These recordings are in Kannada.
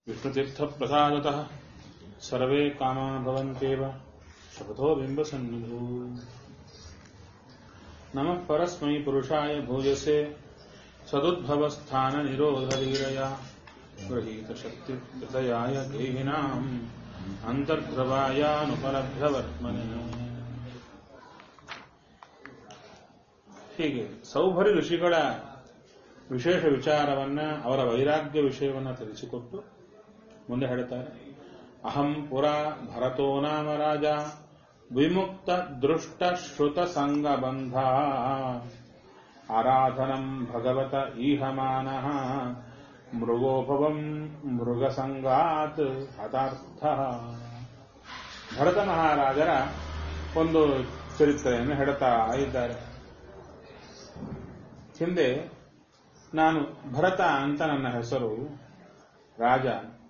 विष्णुतीर्थप्रसादतः सर्वे कामा भवन्त्येव शपथो बिम्बसन्निधौ नमः परस्मै पुरुषाय भूयसे सदुद्भवस्थाननिरोधवीरया गृहीतशक्तिहृदयाय देहिनाम् ಅಂತರ್ಧ್ರವಾಯಾನುಪಲಭ್ಯವರ್ತ್ಮನೆ ಹೀಗೆ ಸೌಭರಿ ಋಷಿಗಳ ವಿಶೇಷ ವಿಚಾರವನ್ನ ಅವರ ವೈರಾಗ್ಯ ವಿಷಯವನ್ನ ತಿಳಿಸಿಕೊಟ್ಟು ಮುಂದೆ ಹೇಳ್ತಾರೆ ಅಹಂ ಪುರ ಭರತೋ ನಾಮ ರಾಜ ವಿಮುಕ್ತ ದೃಷ್ಟ ಶ್ರುತ ಸಂಗಬಂಧ ಆರಾಧನಂ ಭಗವತ ಈಹಮಾನಃ ಮೃಗೋಭವಂ ಮೃಗಸಂಗಾತ್ ಹತಾರ್ಥ ಭರತ ಮಹಾರಾಜರ ಒಂದು ಚರಿತ್ರೆಯನ್ನು ಹೇಳ್ತಾ ಇದ್ದಾರೆ ಹಿಂದೆ ನಾನು ಭರತ ಅಂತ ನನ್ನ ಹೆಸರು ರಾಜ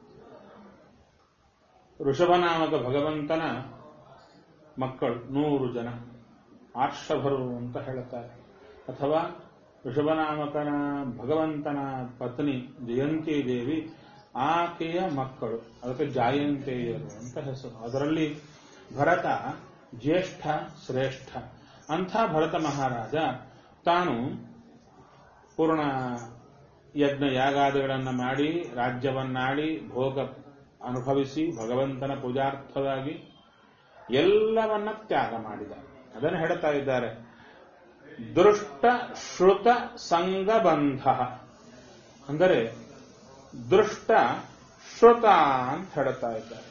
ಋಷಭನಾಮಕ ಭಗವಂತನ ಮಕ್ಕಳು ನೂರು ಜನ ಆರ್ಷಭರು ಅಂತ ಹೇಳುತ್ತಾರೆ ಅಥವಾ ಋಷಭನಾಮಕನ ಭಗವಂತನ ಪತ್ನಿ ಜಯಂತಿ ದೇವಿ ಆಕೆಯ ಮಕ್ಕಳು ಅದಕ್ಕೆ ಜಾಯಂತೇಯರು ಅಂತ ಹೆಸರು ಅದರಲ್ಲಿ ಭರತ ಜ್ಯೇಷ್ಠ ಶ್ರೇಷ್ಠ ಅಂಥ ಭರತ ಮಹಾರಾಜ ತಾನು ಪೂರ್ಣ ಯಜ್ಞ ಯಾಗಾದಿಗಳನ್ನು ಮಾಡಿ ರಾಜ್ಯವನ್ನಾಡಿ ಭೋಗ ಅನುಭವಿಸಿ ಭಗವಂತನ ಪೂಜಾರ್ಥವಾಗಿ ಎಲ್ಲವನ್ನ ತ್ಯಾಗ ಮಾಡಿದ ಅದನ್ನು ಹೇಳ್ತಾ ಇದ್ದಾರೆ ದೃಷ್ಟ ಶ್ರುತ ಸಂಗಬಂಧ ಅಂದರೆ ದೃಷ್ಟ ಶ್ರುತ ಅಂತ ಹೇಳ್ತಾ ಇದ್ದಾರೆ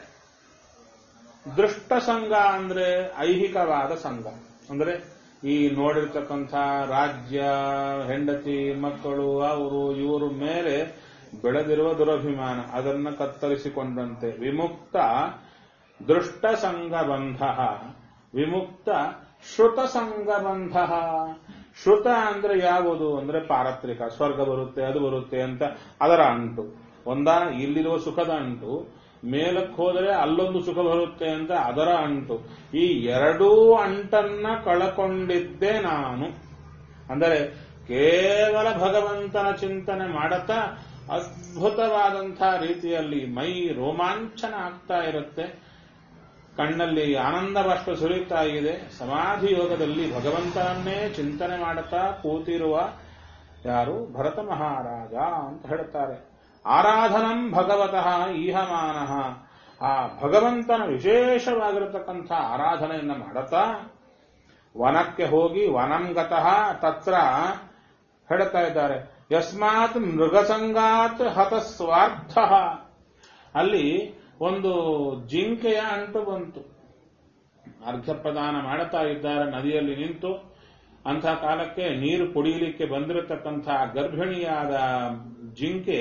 ದೃಷ್ಟ ಸಂಘ ಅಂದ್ರೆ ಐಹಿಕವಾದ ಸಂಘ ಅಂದ್ರೆ ಈ ನೋಡಿರ್ತಕ್ಕಂಥ ರಾಜ್ಯ ಹೆಂಡತಿ ಮಕ್ಕಳು ಅವರು ಇವರು ಮೇಲೆ ಬೆಳೆದಿರುವ ದುರಭಿಮಾನ ಅದನ್ನ ಕತ್ತರಿಸಿಕೊಂಡಂತೆ ವಿಮುಕ್ತ ದೃಷ್ಟ ಸಂಘಬಂಧ ವಿಮುಕ್ತ ಶ್ರುತ ಸಂಘಬಂಧ ಶ್ರುತ ಅಂದ್ರೆ ಯಾವುದು ಅಂದ್ರೆ ಪಾರತ್ರಿಕ ಸ್ವರ್ಗ ಬರುತ್ತೆ ಅದು ಬರುತ್ತೆ ಅಂತ ಅದರ ಅಂಟು ಒಂದ ಇಲ್ಲಿರುವ ಸುಖದ ಅಂಟು ಮೇಲಕ್ಕೆ ಹೋದರೆ ಅಲ್ಲೊಂದು ಸುಖ ಬರುತ್ತೆ ಅಂತ ಅದರ ಅಂಟು ಈ ಎರಡೂ ಅಂಟನ್ನ ಕಳಕೊಂಡಿದ್ದೆ ನಾನು ಅಂದರೆ ಕೇವಲ ಭಗವಂತನ ಚಿಂತನೆ ಮಾಡುತ್ತಾ ಅದ್ಭುತವಾದಂತಹ ರೀತಿಯಲ್ಲಿ ಮೈ ರೋಮಾಂಚನ ಆಗ್ತಾ ಇರುತ್ತೆ ಕಣ್ಣಲ್ಲಿ ಆನಂದ ಬಾಷ್ಪ ಸುರಿಯುತ್ತಾ ಇದೆ ಸಮಾಧಿ ಯೋಗದಲ್ಲಿ ಭಗವಂತನನ್ನೇ ಚಿಂತನೆ ಮಾಡುತ್ತಾ ಕೂತಿರುವ ಯಾರು ಭರತ ಮಹಾರಾಜ ಅಂತ ಹೇಳುತ್ತಾರೆ ಆರಾಧನಂ ಭಗವತಃ ಈಹಮಾನಃ ಆ ಭಗವಂತನ ವಿಶೇಷವಾಗಿರತಕ್ಕಂಥ ಆರಾಧನೆಯನ್ನ ಮಾಡುತ್ತಾ ವನಕ್ಕೆ ಹೋಗಿ ವನಂಗತಃ ತತ್ರ ಹೇಳ್ತಾ ಇದ್ದಾರೆ ಯಸ್ಮಾತ್ ಮೃಗಸಂಗಾತ್ ಹತ ಸ್ವಾರ್ಥ ಅಲ್ಲಿ ಒಂದು ಜಿಂಕೆಯ ಅಂಟು ಬಂತು ಅರ್ಘ್ಯ ಪ್ರದಾನ ಮಾಡುತ್ತಾ ಇದ್ದಾರೆ ನದಿಯಲ್ಲಿ ನಿಂತು ಅಂಥ ಕಾಲಕ್ಕೆ ನೀರು ಕುಡಿಯಲಿಕ್ಕೆ ಬಂದಿರತಕ್ಕಂಥ ಗರ್ಭಿಣಿಯಾದ ಜಿಂಕೆ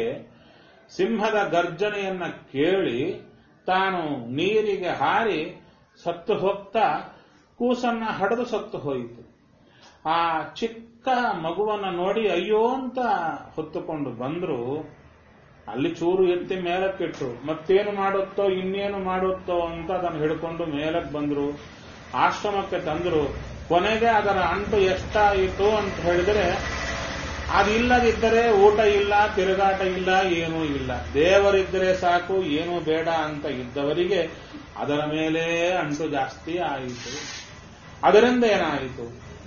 ಸಿಂಹದ ಗರ್ಜನೆಯನ್ನ ಕೇಳಿ ತಾನು ನೀರಿಗೆ ಹಾರಿ ಸತ್ತು ಹೋಗ್ತಾ ಕೂಸನ್ನ ಹಡೆದು ಸತ್ತು ಹೋಯಿತು ಆ ಚಿಕ್ಕ ಮಗುವನ್ನ ನೋಡಿ ಅಯ್ಯೋ ಅಂತ ಹೊತ್ತುಕೊಂಡು ಬಂದ್ರು ಅಲ್ಲಿ ಚೂರು ಎತ್ತಿ ಮೇಲಕ್ಕಿಟ್ರು ಮತ್ತೇನು ಮಾಡುತ್ತೋ ಇನ್ನೇನು ಮಾಡುತ್ತೋ ಅಂತ ಅದನ್ನು ಹಿಡ್ಕೊಂಡು ಮೇಲಕ್ಕೆ ಬಂದ್ರು ಆಶ್ರಮಕ್ಕೆ ತಂದ್ರು ಕೊನೆಗೆ ಅದರ ಅಂಟು ಎಷ್ಟಾಯಿತು ಅಂತ ಹೇಳಿದ್ರೆ ಅದಿಲ್ಲದಿದ್ದರೆ ಊಟ ಇಲ್ಲ ತಿರುಗಾಟ ಇಲ್ಲ ಏನೂ ಇಲ್ಲ ದೇವರಿದ್ದರೆ ಸಾಕು ಏನೂ ಬೇಡ ಅಂತ ಇದ್ದವರಿಗೆ ಅದರ ಮೇಲೆ ಅಂಟು ಜಾಸ್ತಿ ಆಯಿತು ಅದರಿಂದ ಏನಾಯಿತು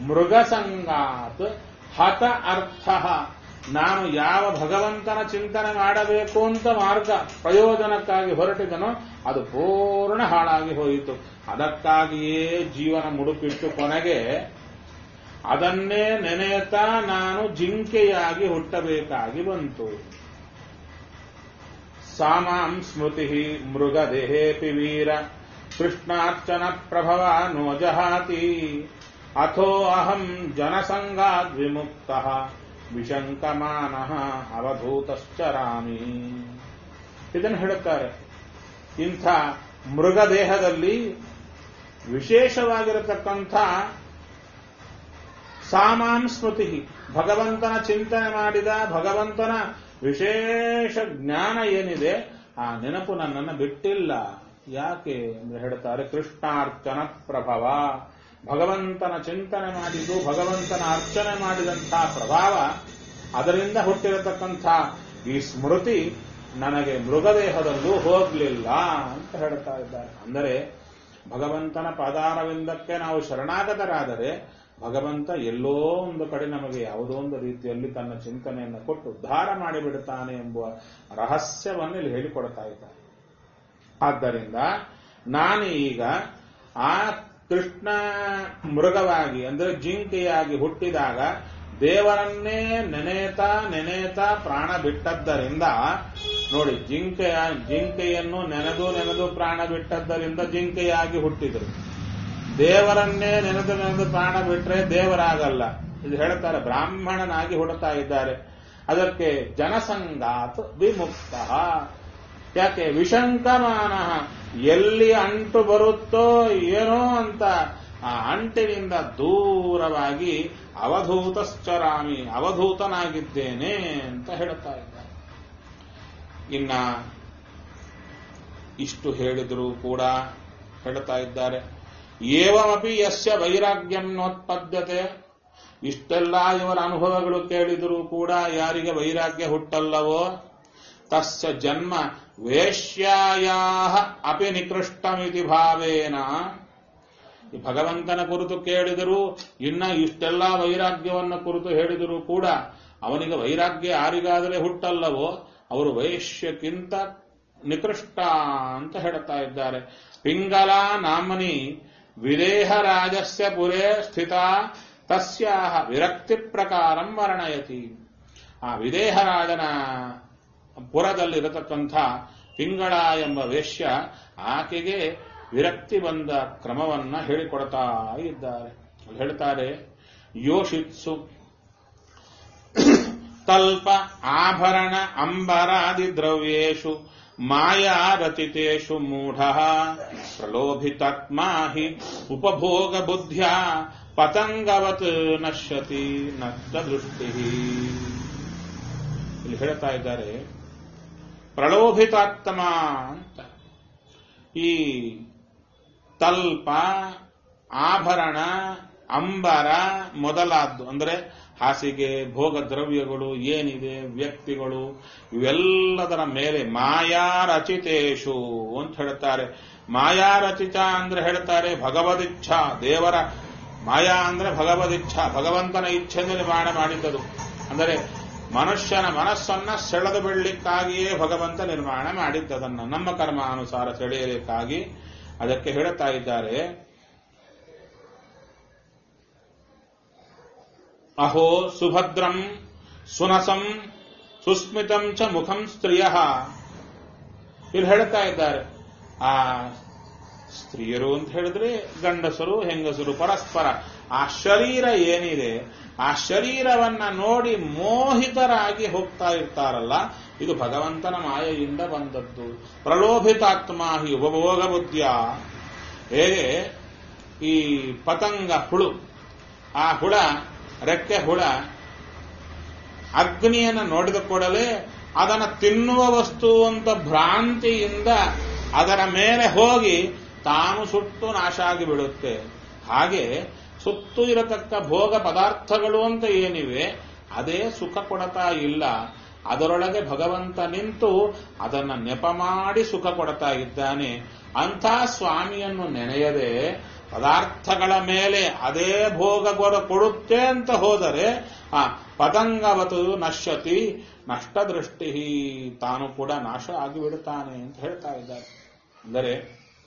ಮೃಗಸಂಗಾತ್ ಹತ ಅರ್ಥ ನಾನು ಯಾವ ಭಗವಂತನ ಚಿಂತನೆ ಮಾಡಬೇಕು ಅಂತ ಮಾರ್ಗ ಪ್ರಯೋಜನಕ್ಕಾಗಿ ಹೊರಟಿದನೋ ಅದು ಪೂರ್ಣ ಹಾಳಾಗಿ ಹೋಯಿತು ಅದಕ್ಕಾಗಿಯೇ ಜೀವನ ಮುಡುಪಿಟ್ಟು ಕೊನೆಗೆ ಅದನ್ನೇ ನೆನೆಯುತ್ತಾ ನಾನು ಜಿಂಕೆಯಾಗಿ ಹುಟ್ಟಬೇಕಾಗಿ ಬಂತು ಸಾಮಾಂ ಸ್ಮೃತಿ ಮೃಗದೇಹೇಪಿ ವೀರ ಕೃಷ್ಣಾರ್ಚನ ಪ್ರಭವ ನೋಜಹಾತಿ ಅಥೋ ಅಹಂ ಜನಸಂಗಾದ್ ವಿಮುಕ್ತ ವಿಶಂಕಮಾನ ಅವಧೂತಶ್ಚರಾಮಿ ಇದನ್ನು ಹೇಳುತ್ತಾರೆ ಇಂಥ ಮೃಗದೇಹದಲ್ಲಿ ವಿಶೇಷವಾಗಿರತಕ್ಕಂಥ ಸಾಮಾಂ ಸ್ಮೃತಿ ಭಗವಂತನ ಚಿಂತನೆ ಮಾಡಿದ ಭಗವಂತನ ವಿಶೇಷ ಜ್ಞಾನ ಏನಿದೆ ಆ ನೆನಪು ನನ್ನನ್ನು ಬಿಟ್ಟಿಲ್ಲ ಯಾಕೆ ಅಂದ್ರೆ ಹೇಳ್ತಾರೆ ಕೃಷ್ಣಾರ್ಚನ ಪ್ರಭವ ಭಗವಂತನ ಚಿಂತನೆ ಮಾಡಿದ್ದು ಭಗವಂತನ ಅರ್ಚನೆ ಮಾಡಿದಂತಹ ಪ್ರಭಾವ ಅದರಿಂದ ಹುಟ್ಟಿರತಕ್ಕಂಥ ಈ ಸ್ಮೃತಿ ನನಗೆ ಮೃಗದೇಹದಲ್ಲೂ ಹೋಗ್ಲಿಲ್ಲ ಅಂತ ಹೇಳ್ತಾ ಇದ್ದಾರೆ ಅಂದರೆ ಭಗವಂತನ ಪಾದಾರವಿಂದಕ್ಕೆ ನಾವು ಶರಣಾಗತರಾದರೆ ಭಗವಂತ ಎಲ್ಲೋ ಒಂದು ಕಡೆ ನಮಗೆ ಯಾವುದೋ ಒಂದು ರೀತಿಯಲ್ಲಿ ತನ್ನ ಚಿಂತನೆಯನ್ನು ಕೊಟ್ಟು ಉದ್ಧಾರ ಮಾಡಿಬಿಡುತ್ತಾನೆ ಎಂಬುವ ರಹಸ್ಯವನ್ನು ಇಲ್ಲಿ ಹೇಳಿಕೊಡ್ತಾ ಇದ್ದಾರೆ ಆದ್ದರಿಂದ ನಾನು ಈಗ ಆ ಕೃಷ್ಣ ಮೃಗವಾಗಿ ಅಂದರೆ ಜಿಂಕೆಯಾಗಿ ಹುಟ್ಟಿದಾಗ ದೇವರನ್ನೇ ನೆನೆತಾ ನೆನೆತಾ ಪ್ರಾಣ ಬಿಟ್ಟದ್ದರಿಂದ ನೋಡಿ ಜಿಂಕೆಯ ಜಿಂಕೆಯನ್ನು ನೆನೆದು ನೆನೆದು ಪ್ರಾಣ ಬಿಟ್ಟದ್ದರಿಂದ ಜಿಂಕೆಯಾಗಿ ಹುಟ್ಟಿದರು ದೇವರನ್ನೇ ನೆನೆದು ನೆನೆದು ಪ್ರಾಣ ಬಿಟ್ರೆ ದೇವರಾಗಲ್ಲ ಇದು ಹೇಳ್ತಾರೆ ಬ್ರಾಹ್ಮಣನಾಗಿ ಹುಡುತ್ತಾ ಇದ್ದಾರೆ ಅದಕ್ಕೆ ಜನಸಂಗಾತ್ ವಿಮುಕ್ತ ಯಾಕೆ ವಿಶಂಕಮಾನ ಎಲ್ಲಿ ಅಂಟು ಬರುತ್ತೋ ಏನೋ ಅಂತ ಆ ಅಂಟಿನಿಂದ ದೂರವಾಗಿ ಅವಧೂತಶ್ಚರಾಮಿ ಅವಧೂತನಾಗಿದ್ದೇನೆ ಅಂತ ಹೇಳ್ತಾ ಇದ್ದಾರೆ ಇನ್ನ ಇಷ್ಟು ಹೇಳಿದರೂ ಕೂಡ ಹೇಳ್ತಾ ಇದ್ದಾರೆ ಏವಮಪಿ ಯಸ್ಯ ವೈರಾಗ್ಯಂ ನೋತ್ಪದ್ಯತೆ ಇಷ್ಟೆಲ್ಲ ಇವರ ಅನುಭವಗಳು ಕೇಳಿದರೂ ಕೂಡ ಯಾರಿಗೆ ವೈರಾಗ್ಯ ಹುಟ್ಟಲ್ಲವೋ ತಸ್ಯ ಜನ್ಮ ವೇಶ್ಯಾಯಾ ಅಪಿ ನಿಕೃಷ್ಟಮಿತಿ ಭಾವೇನ ಈ ಭಗವಂತನ ಕುರಿತು ಕೇಳಿದರೂ ಇನ್ನ ಇಷ್ಟೆಲ್ಲ ವೈರಾಗ್ಯವನ್ನು ಕುರಿತು ಹೇಳಿದರೂ ಕೂಡ ಅವನಿಗೆ ವೈರಾಗ್ಯ ಯಾರಿಗಾದರೆ ಹುಟ್ಟಲ್ಲವೋ ಅವರು ವೈಶ್ಯಕ್ಕಿಂತ ನಿಕೃಷ್ಟ ಅಂತ ಹೇಳ್ತಾ ಇದ್ದಾರೆ ಪಿಂಗಲ ನಾಮನಿ ವಿದೇಹ ರಾಜಸ್ಯ ಪುರೇ ಸ್ಥಿತ ತಸ್ಯಾಹ ವಿರಕ್ತಿ ಪ್ರಕಾರಂ ವರ್ಣಯತಿ ಆ ವಿದೇಹರಾಜನ ಪುರದಲ್ಲಿರತಕ್ಕಂಥ ಪಿಂಗಳ ಎಂಬ ವೇಶ್ಯ ಆಕೆಗೆ ವಿರಕ್ತಿ ಬಂದ ಕ್ರಮವನ್ನ ಹೇಳಿಕೊಡ್ತಾ ಇದ್ದಾರೆ ಹೇಳ್ತಾರೆ ಯೋಷಿತ್ಸು ತಲ್ಪ ಆಭರಣ ಅಂಬರಾದಿ ದ್ರವ್ಯೇಶು ಮಾಯಾ ರಚಿತೇಶು ಮೂಢ ಪ್ರಲೋಭಿತಾತ್ಮಾ ಹಿ ಉಪಭೋಗ ಬುದ್ಧ್ಯ ಪತಂಗವತ್ ನಶ್ಯತಿ ನಷ್ಟ ದೃಷ್ಟಿ ಇಲ್ಲಿ ಹೇಳ್ತಾ ಇದ್ದಾರೆ ಪ್ರಲೋಭಿತಾತ್ಮ ಅಂತ ಈ ತಲ್ಪ ಆಭರಣ ಅಂಬರ ಮೊದಲಾದ್ದು ಅಂದರೆ ಹಾಸಿಗೆ ಭೋಗ ದ್ರವ್ಯಗಳು ಏನಿದೆ ವ್ಯಕ್ತಿಗಳು ಇವೆಲ್ಲದರ ಮೇಲೆ ಮಾಯಾ ರಚಿತೇಶು ಅಂತ ಹೇಳ್ತಾರೆ ಮಾಯಾ ರಚಿತ ಅಂದ್ರೆ ಹೇಳ್ತಾರೆ ಭಗವದಿಚ್ಛಾ ದೇವರ ಮಾಯಾ ಅಂದ್ರೆ ಭಗವದಿಚ್ಛಾ ಭಗವಂತನ ಇಚ್ಛೆ ನಿರ್ಮಾಣ ಮಾಡಿದ್ದದು ಅಂದರೆ ಮನುಷ್ಯನ ಮನಸ್ಸನ್ನ ಸೆಳೆದು ಬಿಡಲಿಕ್ಕಾಗಿಯೇ ಭಗವಂತ ನಿರ್ಮಾಣ ಮಾಡಿದ್ದದನ್ನ ನಮ್ಮ ಕರ್ಮಾನುಸಾರ ಸೆಳೆಯಲಿಕ್ಕಾಗಿ ಅದಕ್ಕೆ ಹೇಳುತ್ತಾ ಇದ್ದಾರೆ ಅಹೋ ಸುಭದ್ರಂ ಸುನಸಂ ಸುಸ್ಮಿತಂ ಚ ಮುಖಂ ಸ್ತ್ರೀಯ ಇಲ್ಲಿ ಹೇಳ್ತಾ ಇದ್ದಾರೆ ಆ ಸ್ತ್ರೀಯರು ಅಂತ ಹೇಳಿದ್ರೆ ಗಂಡಸರು ಹೆಂಗಸರು ಪರಸ್ಪರ ಆ ಶರೀರ ಏನಿದೆ ಆ ಶರೀರವನ್ನ ನೋಡಿ ಮೋಹಿತರಾಗಿ ಹೋಗ್ತಾ ಇರ್ತಾರಲ್ಲ ಇದು ಭಗವಂತನ ಮಾಯೆಯಿಂದ ಬಂದದ್ದು ಪ್ರಲೋಭಿತಾತ್ಮ ಹಿ ಉಪಭೋಗ ಬುದ್ಧಿಯ ಹೇಗೆ ಈ ಪತಂಗ ಹುಳು ಆ ಹುಳ ರೆಕ್ಕೆ ಹುಳ ಅಗ್ನಿಯನ್ನು ನೋಡಿದ ಕೂಡಲೇ ಅದನ್ನು ತಿನ್ನುವ ವಸ್ತು ಅಂತ ಭ್ರಾಂತಿಯಿಂದ ಅದರ ಮೇಲೆ ಹೋಗಿ ತಾನು ಸುಟ್ಟು ನಾಶ ಆಗಿ ಬಿಡುತ್ತೆ ಹಾಗೆ ಸುತ್ತು ಇರತಕ್ಕ ಭೋಗ ಪದಾರ್ಥಗಳು ಅಂತ ಏನಿವೆ ಅದೇ ಸುಖ ಕೊಡತಾ ಇಲ್ಲ ಅದರೊಳಗೆ ಭಗವಂತ ನಿಂತು ಅದನ್ನ ನೆಪ ಮಾಡಿ ಸುಖ ಕೊಡ್ತಾ ಇದ್ದಾನೆ ಅಂಥ ಸ್ವಾಮಿಯನ್ನು ನೆನೆಯದೆ ಪದಾರ್ಥಗಳ ಮೇಲೆ ಅದೇ ಭೋಗ ಕೊಡ ಕೊಡುತ್ತೆ ಅಂತ ಹೋದರೆ ಆ ಪತಂಗವತು ನಶ್ಯತಿ ನಷ್ಟ ದೃಷ್ಟಿ ತಾನು ಕೂಡ ನಾಶ ಆಗಿಬಿಡುತ್ತಾನೆ ಅಂತ ಹೇಳ್ತಾ ಇದ್ದಾರೆ ಅಂದರೆ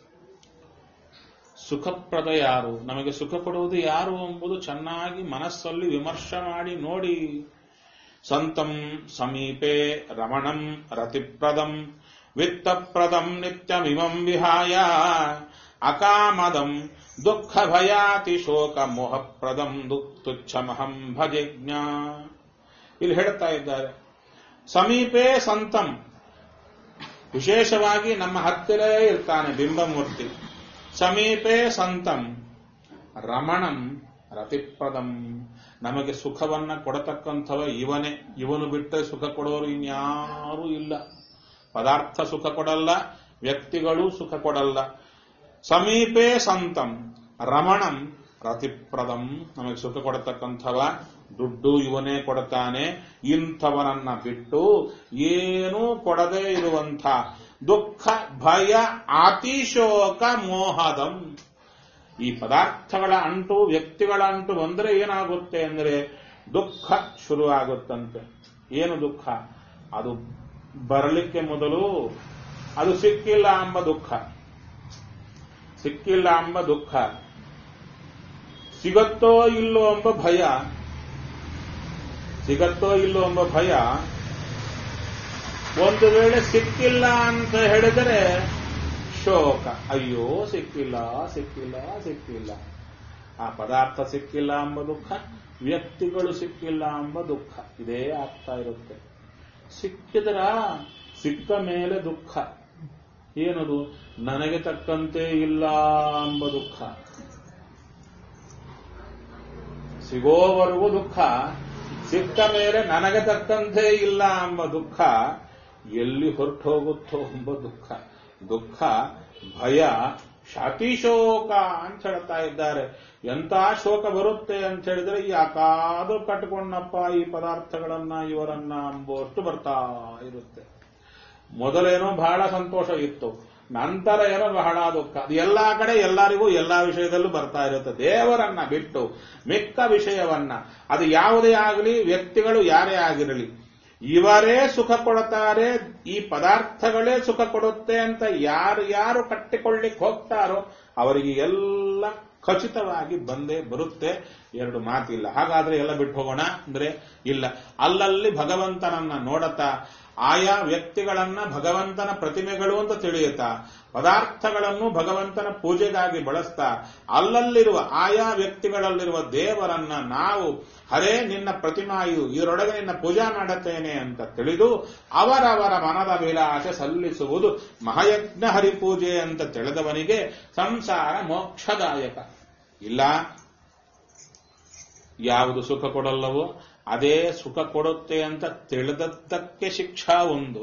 ಸುಖಪ್ರದ ಯಾರು ನಮಗೆ ಸುಖ ಕೊಡುವುದು ಯಾರು ಎಂಬುದು ಚೆನ್ನಾಗಿ ಮನಸ್ಸಲ್ಲಿ ವಿಮರ್ಶೆ ಮಾಡಿ ನೋಡಿ ಸಂತಂ ಸಮೀಪೆ ರಮಣಂ ರತಿಪ್ರದಂ ವಿತ್ತಪ್ರದಂ ನಿತ್ಯಮಿಮಂ ವಿಹಾಯ ಅಕಾಮದಂ ದುಃಖ ಭಯಾತಿ ಶೋಕ ಮೋಹಪ್ರದಂ ತುಚ್ಛಮಹಂ ಭಜಿಜ್ಞ ಇಲ್ಲಿ ಹೇಳ್ತಾ ಇದ್ದಾರೆ ಸಮೀಪೆ ಸಂತಂ ವಿಶೇಷವಾಗಿ ನಮ್ಮ ಹತ್ತಿರೇ ಇರ್ತಾನೆ ಬಿಂಬಮೂರ್ತಿ ಸಮೀಪೆ ಸಂತಂ ರಮಣಂ ರತಿಪ್ರದಂ ನಮಗೆ ಸುಖವನ್ನ ಕೊಡತಕ್ಕಂಥವ ಇವನೇ ಇವನು ಬಿಟ್ಟರೆ ಸುಖ ಕೊಡೋರು ಇನ್ಯಾರೂ ಇಲ್ಲ ಪದಾರ್ಥ ಸುಖ ಕೊಡಲ್ಲ ವ್ಯಕ್ತಿಗಳು ಸುಖ ಕೊಡಲ್ಲ ಸಮೀಪೆ ಸಂತಂ ರಮಣಂ ರತಿಪ್ರದಂ ನಮಗೆ ಸುಖ ಕೊಡತಕ್ಕಂಥವ ದುಡ್ಡು ಇವನೇ ಕೊಡ್ತಾನೆ ಇಂಥವನನ್ನ ಬಿಟ್ಟು ಏನೂ ಕೊಡದೇ ಇರುವಂಥ ದುಃಖ ಭಯ ಅತಿಶೋಕ ಮೋಹದಂ ಈ ಪದಾರ್ಥಗಳ ಅಂಟು ವ್ಯಕ್ತಿಗಳ ಅಂಟು ಬಂದ್ರೆ ಏನಾಗುತ್ತೆ ಅಂದ್ರೆ ದುಃಖ ಶುರುವಾಗುತ್ತಂತೆ ಏನು ದುಃಖ ಅದು ಬರಲಿಕ್ಕೆ ಮೊದಲು ಅದು ಸಿಕ್ಕಿಲ್ಲ ಎಂಬ ದುಃಖ ಸಿಕ್ಕಿಲ್ಲ ಎಂಬ ದುಃಖ ಸಿಗತ್ತೋ ಇಲ್ಲೋ ಎಂಬ ಭಯ ಸಿಗತ್ತೋ ಇಲ್ಲೋ ಎಂಬ ಭಯ ಒಂದು ವೇಳೆ ಸಿಕ್ಕಿಲ್ಲ ಅಂತ ಹೇಳಿದರೆ ಶೋಕ ಅಯ್ಯೋ ಸಿಕ್ಕಿಲ್ಲ ಸಿಕ್ಕಿಲ್ಲ ಸಿಕ್ಕಿಲ್ಲ ಆ ಪದಾರ್ಥ ಸಿಕ್ಕಿಲ್ಲ ಎಂಬ ದುಃಖ ವ್ಯಕ್ತಿಗಳು ಸಿಕ್ಕಿಲ್ಲ ಎಂಬ ದುಃಖ ಇದೇ ಆಗ್ತಾ ಇರುತ್ತೆ ಸಿಕ್ಕಿದ್ರ ಸಿಕ್ಕ ಮೇಲೆ ದುಃಖ ಏನದು ನನಗೆ ತಕ್ಕಂತೆ ಇಲ್ಲ ಎಂಬ ದುಃಖ ಸಿಗೋವರೆಗೂ ದುಃಖ ಸಿಕ್ಕ ಮೇಲೆ ನನಗೆ ತಕ್ಕಂತೆ ಇಲ್ಲ ಎಂಬ ದುಃಖ ಎಲ್ಲಿ ಹೊರಟು ಹೋಗುತ್ತೋ ಎಂಬ ದುಃಖ ದುಃಖ ಭಯ ಶಾತಿಶೋಕ ಅಂತ ಹೇಳ್ತಾ ಇದ್ದಾರೆ ಎಂತ ಶೋಕ ಬರುತ್ತೆ ಅಂತ ಹೇಳಿದ್ರೆ ಯಾಕಾದ್ರೂ ಕಟ್ಕೊಂಡಪ್ಪ ಈ ಪದಾರ್ಥಗಳನ್ನ ಇವರನ್ನ ಎಂಬುವಷ್ಟು ಬರ್ತಾ ಇರುತ್ತೆ ಮೊದಲೇನೋ ಬಹಳ ಸಂತೋಷ ಇತ್ತು ನಂತರ ಏನೋ ಬಹಳ ದುಃಖ ಅದು ಎಲ್ಲಾ ಕಡೆ ಎಲ್ಲರಿಗೂ ಎಲ್ಲಾ ವಿಷಯದಲ್ಲೂ ಬರ್ತಾ ಇರುತ್ತೆ ದೇವರನ್ನ ಬಿಟ್ಟು ಮಿಕ್ಕ ವಿಷಯವನ್ನ ಅದು ಯಾವುದೇ ಆಗಲಿ ವ್ಯಕ್ತಿಗಳು ಯಾರೇ ಆಗಿರಲಿ ಇವರೇ ಸುಖ ಕೊಡುತ್ತಾರೆ ಈ ಪದಾರ್ಥಗಳೇ ಸುಖ ಕೊಡುತ್ತೆ ಅಂತ ಯಾರು ಯಾರು ಕಟ್ಟಿಕೊಳ್ಳಿಕ್ಕೆ ಹೋಗ್ತಾರೋ ಅವರಿಗೆ ಎಲ್ಲ ಖಚಿತವಾಗಿ ಬಂದೇ ಬರುತ್ತೆ ಎರಡು ಮಾತಿಲ್ಲ ಹಾಗಾದ್ರೆ ಎಲ್ಲ ಬಿಟ್ಟು ಹೋಗೋಣ ಅಂದ್ರೆ ಇಲ್ಲ ಅಲ್ಲಲ್ಲಿ ಭಗವಂತನನ್ನ ನೋಡತಾ ಆಯಾ ವ್ಯಕ್ತಿಗಳನ್ನ ಭಗವಂತನ ಪ್ರತಿಮೆಗಳು ಅಂತ ತಿಳಿಯುತ್ತಾ ಪದಾರ್ಥಗಳನ್ನು ಭಗವಂತನ ಪೂಜೆಗಾಗಿ ಬಳಸ್ತಾ ಅಲ್ಲಲ್ಲಿರುವ ಆಯಾ ವ್ಯಕ್ತಿಗಳಲ್ಲಿರುವ ದೇವರನ್ನ ನಾವು ಹರೇ ನಿನ್ನ ಪ್ರತಿಮಾ ಇದು ಇದರೊಳಗೆ ನಿನ್ನ ಪೂಜಾ ಮಾಡುತ್ತೇನೆ ಅಂತ ತಿಳಿದು ಅವರವರ ಮನದ ವಿಲಾಸ ಸಲ್ಲಿಸುವುದು ಮಹಾಯಜ್ಞ ಹರಿಪೂಜೆ ಅಂತ ತಿಳಿದವನಿಗೆ ಸಂಸಾರ ಮೋಕ್ಷದಾಯಕ ಇಲ್ಲ ಯಾವುದು ಸುಖ ಕೊಡಲ್ಲವೋ ಅದೇ ಸುಖ ಕೊಡುತ್ತೆ ಅಂತ ತಿಳಿದದ್ದಕ್ಕೆ ಶಿಕ್ಷಾ ಒಂದು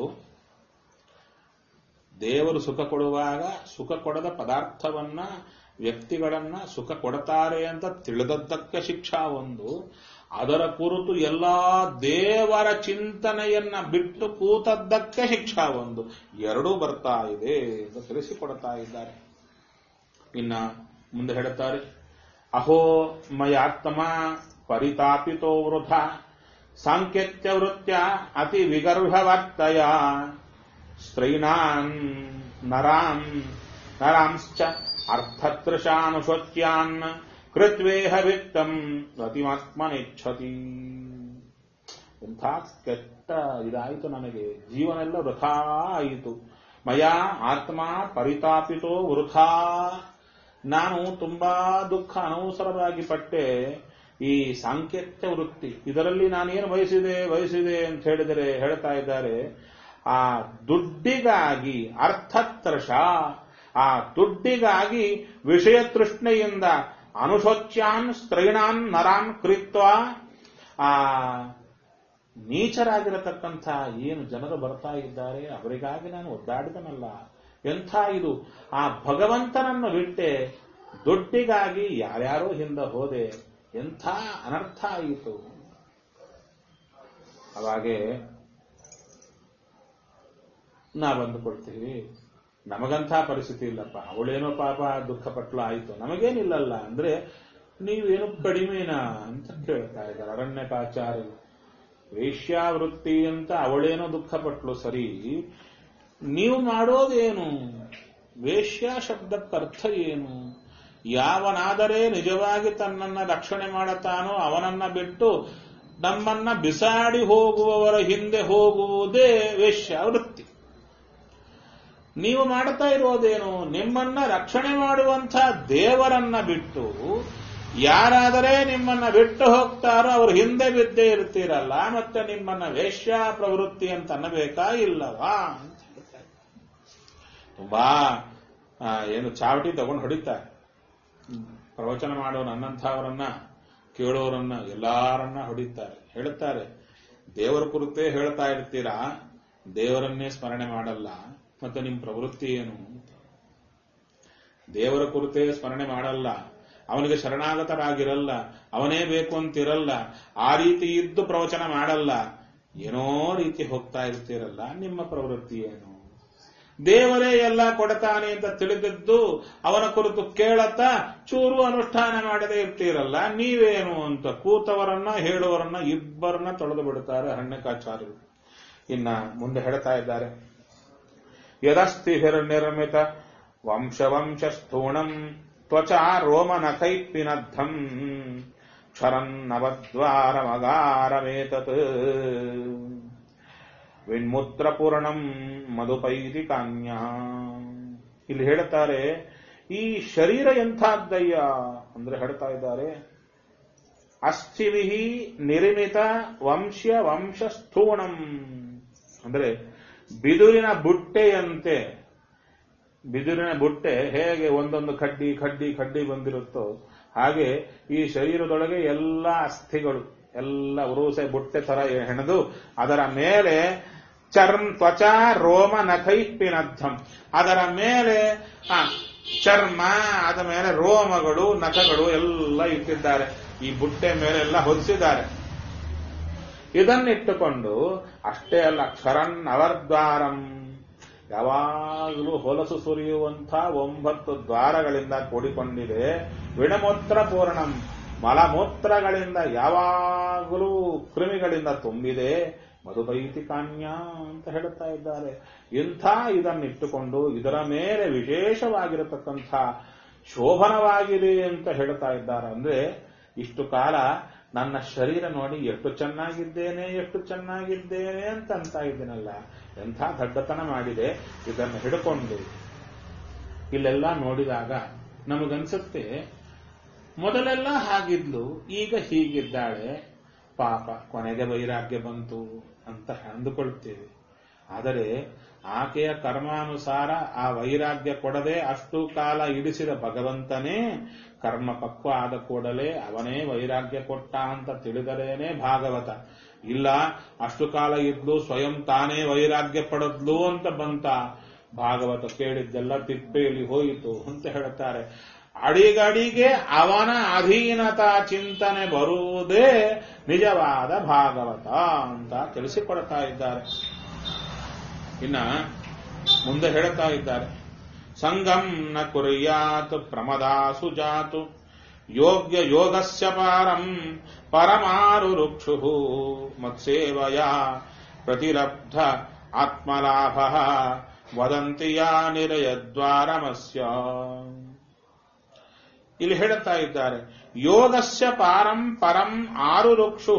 ದೇವರು ಸುಖ ಕೊಡುವಾಗ ಸುಖ ಕೊಡದ ಪದಾರ್ಥವನ್ನ ವ್ಯಕ್ತಿಗಳನ್ನ ಸುಖ ಕೊಡ್ತಾರೆ ಅಂತ ತಿಳಿದದ್ದಕ್ಕೆ ಶಿಕ್ಷಾ ಒಂದು ಅದರ ಕುರಿತು ಎಲ್ಲಾ ದೇವರ ಚಿಂತನೆಯನ್ನ ಬಿಟ್ಟು ಕೂತದ್ದಕ್ಕೆ ಶಿಕ್ಷಾ ಒಂದು ಎರಡೂ ಬರ್ತಾ ಇದೆ ಎಂದು ತಿಳಿಸಿಕೊಡ್ತಾ ಇದ್ದಾರೆ ಇನ್ನ ಮುಂದೆ ಹೇಳುತ್ತಾರೆ ಅಹೋ ಮಯಾತ್ಮ ಪರಿತಾಪಿತೋ ವೃಥ ಸಾಂಕೇತ್ಯ ವೃತ್ಯ ಅತಿ ವಿಗರ್ಭವರ್ತಯ ಸ್ತ್ರೈಣಾನ್ ನರಾಂ ನರಾಂಶ್ಚ ಅರ್ಥತೃಷಾನುಶೋಚ್ಯಾನ್ ಕೃತ್ವೇಹ ವಿತ್ತಂ ರತಿಮಾತ್ಮನೆಚ್ಛತಿ ಎಂಥ ಕೆಟ್ಟ ಇದಾಯಿತು ನನಗೆ ಜೀವನೆಲ್ಲ ವೃಥಾ ಆಯಿತು ಮಯ ಆತ್ಮ ಪರಿತಾಪಿತೋ ವೃಥಾ ನಾನು ತುಂಬಾ ದುಃಖ ಅನವಸರವಾಗಿ ಪಟ್ಟೆ ಈ ಸಾಂಕೇತ್ಯ ವೃತ್ತಿ ಇದರಲ್ಲಿ ನಾನೇನು ಬಯಸಿದೆ ಬಯಸಿದೆ ಅಂತ ಹೇಳಿದರೆ ಹೇಳ್ತಾ ಇದ್ದಾರೆ ಆ ದುಡ್ಡಿಗಾಗಿ ಅರ್ಥತ್ರಶ ಆ ದುಡ್ಡಿಗಾಗಿ ವಿಷಯ ತೃಷ್ಣೆಯಿಂದ ಅನುಶೋಚ್ಯಾನ್ ಸ್ತ್ರೈಣಾನ್ ನರಾನ್ ಕೃತ್ವ ಆ ನೀಚರಾಗಿರತಕ್ಕಂಥ ಏನು ಜನರು ಬರ್ತಾ ಇದ್ದಾರೆ ಅವರಿಗಾಗಿ ನಾನು ಒದ್ದಾಡಿದನಲ್ಲ ಎಂಥ ಇದು ಆ ಭಗವಂತನನ್ನು ಬಿಟ್ಟೆ ದುಡ್ಡಿಗಾಗಿ ಯಾರ್ಯಾರೋ ಹಿಂದೆ ಹೋದೆ ಎಂಥ ಅನರ್ಥ ಆಯಿತು ಅವಾಗೆ ನಾ ಬಂದುಕೊಳ್ತೀವಿ ನಮಗಂಥ ಪರಿಸ್ಥಿತಿ ಇಲ್ಲಪ್ಪ ಅವಳೇನೋ ಪಾಪ ದುಃಖ ಪಟ್ಲು ಆಯಿತು ನಮಗೇನಿಲ್ಲಲ್ಲ ಅಂದ್ರೆ ನೀವೇನು ಕಡಿಮೆನಾ ಅಂತ ಕೇಳ್ತಾ ಇದ್ದಾರೆ ಅರಣ್ಯಕಾಚಾರ್ಯರು ವೇಶ್ಯಾವೃತ್ತಿ ಅಂತ ಅವಳೇನೋ ದುಃಖ ಪಟ್ಲು ಸರಿ ನೀವು ಮಾಡೋದೇನು ವೇಶ್ಯ ಶಬ್ದಕ್ಕೆ ಅರ್ಥ ಏನು ಯಾವನಾದರೆ ನಿಜವಾಗಿ ತನ್ನನ್ನ ರಕ್ಷಣೆ ಮಾಡುತ್ತಾನೋ ಅವನನ್ನ ಬಿಟ್ಟು ನಮ್ಮನ್ನ ಬಿಸಾಡಿ ಹೋಗುವವರ ಹಿಂದೆ ಹೋಗುವುದೇ ವೇಶ್ಯ ವೃತ್ತಿ ನೀವು ಮಾಡ್ತಾ ಇರೋದೇನು ನಿಮ್ಮನ್ನ ರಕ್ಷಣೆ ಮಾಡುವಂಥ ದೇವರನ್ನ ಬಿಟ್ಟು ಯಾರಾದರೆ ನಿಮ್ಮನ್ನ ಬಿಟ್ಟು ಹೋಗ್ತಾರೋ ಅವ್ರ ಹಿಂದೆ ಬಿದ್ದೇ ಇರ್ತೀರಲ್ಲ ಮತ್ತೆ ನಿಮ್ಮನ್ನ ವೇಶ್ಯ ಪ್ರವೃತ್ತಿ ಅಂತ ಅನ್ನಬೇಕಾ ಇಲ್ಲವಾ ಅಂತ ಹೇಳ್ತಾರೆ ತುಂಬಾ ಆ, ಏನು ಚಾವಟಿ ತಗೊಂಡು ಹೊಡಿತಾರೆ ಪ್ರವಚನ ಮಾಡೋ ನನ್ನಂಥವರನ್ನ ಕೇಳೋರನ್ನ ಎಲ್ಲಾರನ್ನ ಹೊಡಿತಾರೆ ಹೇಳುತ್ತಾರೆ ದೇವರ ಕುರಿತೇ ಹೇಳ್ತಾ ಇರ್ತೀರಾ ದೇವರನ್ನೇ ಸ್ಮರಣೆ ಮಾಡಲ್ಲ ಮತ್ತೆ ನಿಮ್ ಪ್ರವೃತ್ತಿ ಏನು ದೇವರ ಕುರಿತೇ ಸ್ಮರಣೆ ಮಾಡಲ್ಲ ಅವನಿಗೆ ಶರಣಾಗತರಾಗಿರಲ್ಲ ಅವನೇ ಬೇಕು ಅಂತಿರಲ್ಲ ಆ ರೀತಿ ಇದ್ದು ಪ್ರವಚನ ಮಾಡಲ್ಲ ಏನೋ ರೀತಿ ಹೋಗ್ತಾ ಇರ್ತೀರಲ್ಲ ನಿಮ್ಮ ಪ್ರವೃತ್ತಿ ಏನು ದೇವರೇ ಎಲ್ಲ ಕೊಡತಾನೆ ಅಂತ ತಿಳಿದಿದ್ದು ಅವನ ಕುರಿತು ಕೇಳತ್ತಾ ಚೂರು ಅನುಷ್ಠಾನ ಮಾಡದೇ ಇರ್ತೀರಲ್ಲ ನೀವೇನು ಅಂತ ಕೂತವರನ್ನ ಹೇಳುವವರನ್ನ ಇಬ್ಬರನ್ನ ತೊಳೆದು ಬಿಡುತ್ತಾರೆ ಅರಣ್ಯಕಾಚಾರ್ಯರು ಇನ್ನ ಮುಂದೆ ಹೇಳ್ತಾ ಇದ್ದಾರೆ ಯದಸ್ತಿ ನಿರ್ಮಿತ ವಂಶ ವಂಶ ಸ್ಥೂಣಂ ತ್ವಚಾ ರೋಮನಖೈಪಿನದ್ಧಂ ಕ್ಷರನ್ನವದ್ವಾರಮಗಾರಮೇತತ್ ವಿಣ್ಮೂತ್ರಪೂರ್ಣಂ ಮಧುಪೈತಿ ಕಾನ್ಯ ಇಲ್ಲಿ ಹೇಳ್ತಾರೆ ಈ ಶರೀರ ಎಂಥದ್ದಯ್ಯ ಅಂದ್ರೆ ಹೇಳ್ತಾ ಇದ್ದಾರೆ ಅಸ್ಥಿವಿಹಿ ನಿರ್ಮಿತ ವಂಶ್ಯ ವಂಶ ಸ್ಥೂಣಂ ಅಂದ್ರೆ ಬಿದುರಿನ ಬುಟ್ಟೆಯಂತೆ ಬಿದುರಿನ ಬುಟ್ಟೆ ಹೇಗೆ ಒಂದೊಂದು ಕಡ್ಡಿ ಕಡ್ಡಿ ಕಡ್ಡಿ ಬಂದಿರುತ್ತೋ ಹಾಗೆ ಈ ಶರೀರದೊಳಗೆ ಎಲ್ಲ ಅಸ್ಥಿಗಳು ಎಲ್ಲ ಉರುಸೆ ಬುಟ್ಟೆ ತರ ಹೆಣೆದು ಅದರ ಮೇಲೆ ಚರ್ಮ ತ್ವಚ ರೋಮ ನಖೈಪಿನದ್ಧಂ ಅದರ ಮೇಲೆ ಆ, ಚರ್ಮ ಅದ ಮೇಲೆ ರೋಮಗಳು ನಖಗಳು ಎಲ್ಲ ಇಟ್ಟಿದ್ದಾರೆ ಈ ಬುಟ್ಟೆ ಮೇಲೆಲ್ಲ ಹೊದಿಸಿದ್ದಾರೆ ಇದನ್ನಿಟ್ಟುಕೊಂಡು ಅಷ್ಟೇ ಅಲ್ಲ ಕ್ಷರನ್ ಅವರ್ದ್ವಾರಂ ಯಾವಾಗಲೂ ಹೊಲಸು ಸುರಿಯುವಂಥ ಒಂಬತ್ತು ದ್ವಾರಗಳಿಂದ ಕೂಡಿಕೊಂಡಿದೆ ವಿಣಮೂತ್ರ ಪೂರ್ಣಂ ಮಲಮೂತ್ರಗಳಿಂದ ಯಾವಾಗಲೂ ಕೃಮಿಗಳಿಂದ ತುಂಬಿದೆ ಮಧುಬೈತಿ ಕಾನ್ಯ ಅಂತ ಹೇಳುತ್ತಾ ಇದ್ದಾರೆ ಇಂಥ ಇದನ್ನಿಟ್ಟುಕೊಂಡು ಇದರ ಮೇಲೆ ವಿಶೇಷವಾಗಿರತಕ್ಕಂಥ ಶೋಭನವಾಗಿದೆ ಅಂತ ಹೇಳ್ತಾ ಇದ್ದಾರೆ ಅಂದ್ರೆ ಇಷ್ಟು ಕಾಲ ನನ್ನ ಶರೀರ ನೋಡಿ ಎಷ್ಟು ಚೆನ್ನಾಗಿದ್ದೇನೆ ಎಷ್ಟು ಚೆನ್ನಾಗಿದ್ದೇನೆ ಅಂತ ಅಂತ ಇದ್ದೀನಲ್ಲ ಎಂಥ ದಡ್ಡತನ ಮಾಡಿದೆ ಇದನ್ನು ಹಿಡ್ಕೊಂಡು ಇಲ್ಲೆಲ್ಲ ನೋಡಿದಾಗ ನಮಗನ್ಸುತ್ತೆ ಮೊದಲೆಲ್ಲ ಹಾಗಿದ್ಲು ಈಗ ಹೀಗಿದ್ದಾಳೆ ಪಾಪ ಕೊನೆಗೆ ವೈರಾಗ್ಯ ಬಂತು ಅಂತ ಅಂದುಕೊಳ್ತೇವೆ ಆದರೆ ಆಕೆಯ ಕರ್ಮಾನುಸಾರ ಆ ವೈರಾಗ್ಯ ಕೊಡದೆ ಅಷ್ಟು ಕಾಲ ಇಡಿಸಿದ ಭಗವಂತನೇ ಕರ್ಮ ಪಕ್ವ ಆದ ಕೂಡಲೇ ಅವನೇ ವೈರಾಗ್ಯ ಕೊಟ್ಟ ಅಂತ ತಿಳಿದರೇನೆ ಭಾಗವತ ಇಲ್ಲ ಅಷ್ಟು ಕಾಲ ಇದ್ಲು ಸ್ವಯಂ ತಾನೇ ವೈರಾಗ್ಯ ಪಡೆದ್ಲು ಅಂತ ಬಂತ ಭಾಗವತ ಕೇಳಿದ್ದೆಲ್ಲ ತಿಪ್ಪೆಯಲ್ಲಿ ಹೋಯಿತು ಅಂತ ಹೇಳುತ್ತಾರೆ ಅಡಿಗಡಿಗೆ ಅವನ ಅಧೀನತಾ ಚಿಂತನೆ ಬರುವುದೇ ನಿಜವಾದ ಭಾಗವತ ಅಂತ ತಿಳಿಸಿಕೊಡ್ತಾ ಇದ್ದಾರೆ ಇನ್ನ ಮುಂದೆ ಹೇಳ್ತಾ ಇದ್ದಾರೆ ಸಂಗಂ ನ ಕುರ್ಯಾತ್ ಪ್ರಮದಾಸು ಜಾತು ಯೋಗ್ಯ ಯೋಗಸ್ಯ ಪಾರಂ ಪರಮಾರು ರುಕ್ಷು ಮತ್ಸೇವಯ ಪ್ರತಿಲಬ್ಧ ಆತ್ಮಲಾಭ ವದಂತಿ ಯಾ ನಿರಯದ್ವಾರಮಸ್ಯ ಇಲ್ಲಿ ಹೇಳುತ್ತಾ ಇದ್ದಾರೆ ಯೋಗಸ್ಯ ಪಾರಂ ಪರಂ ಆರು ರುಕ್ಷು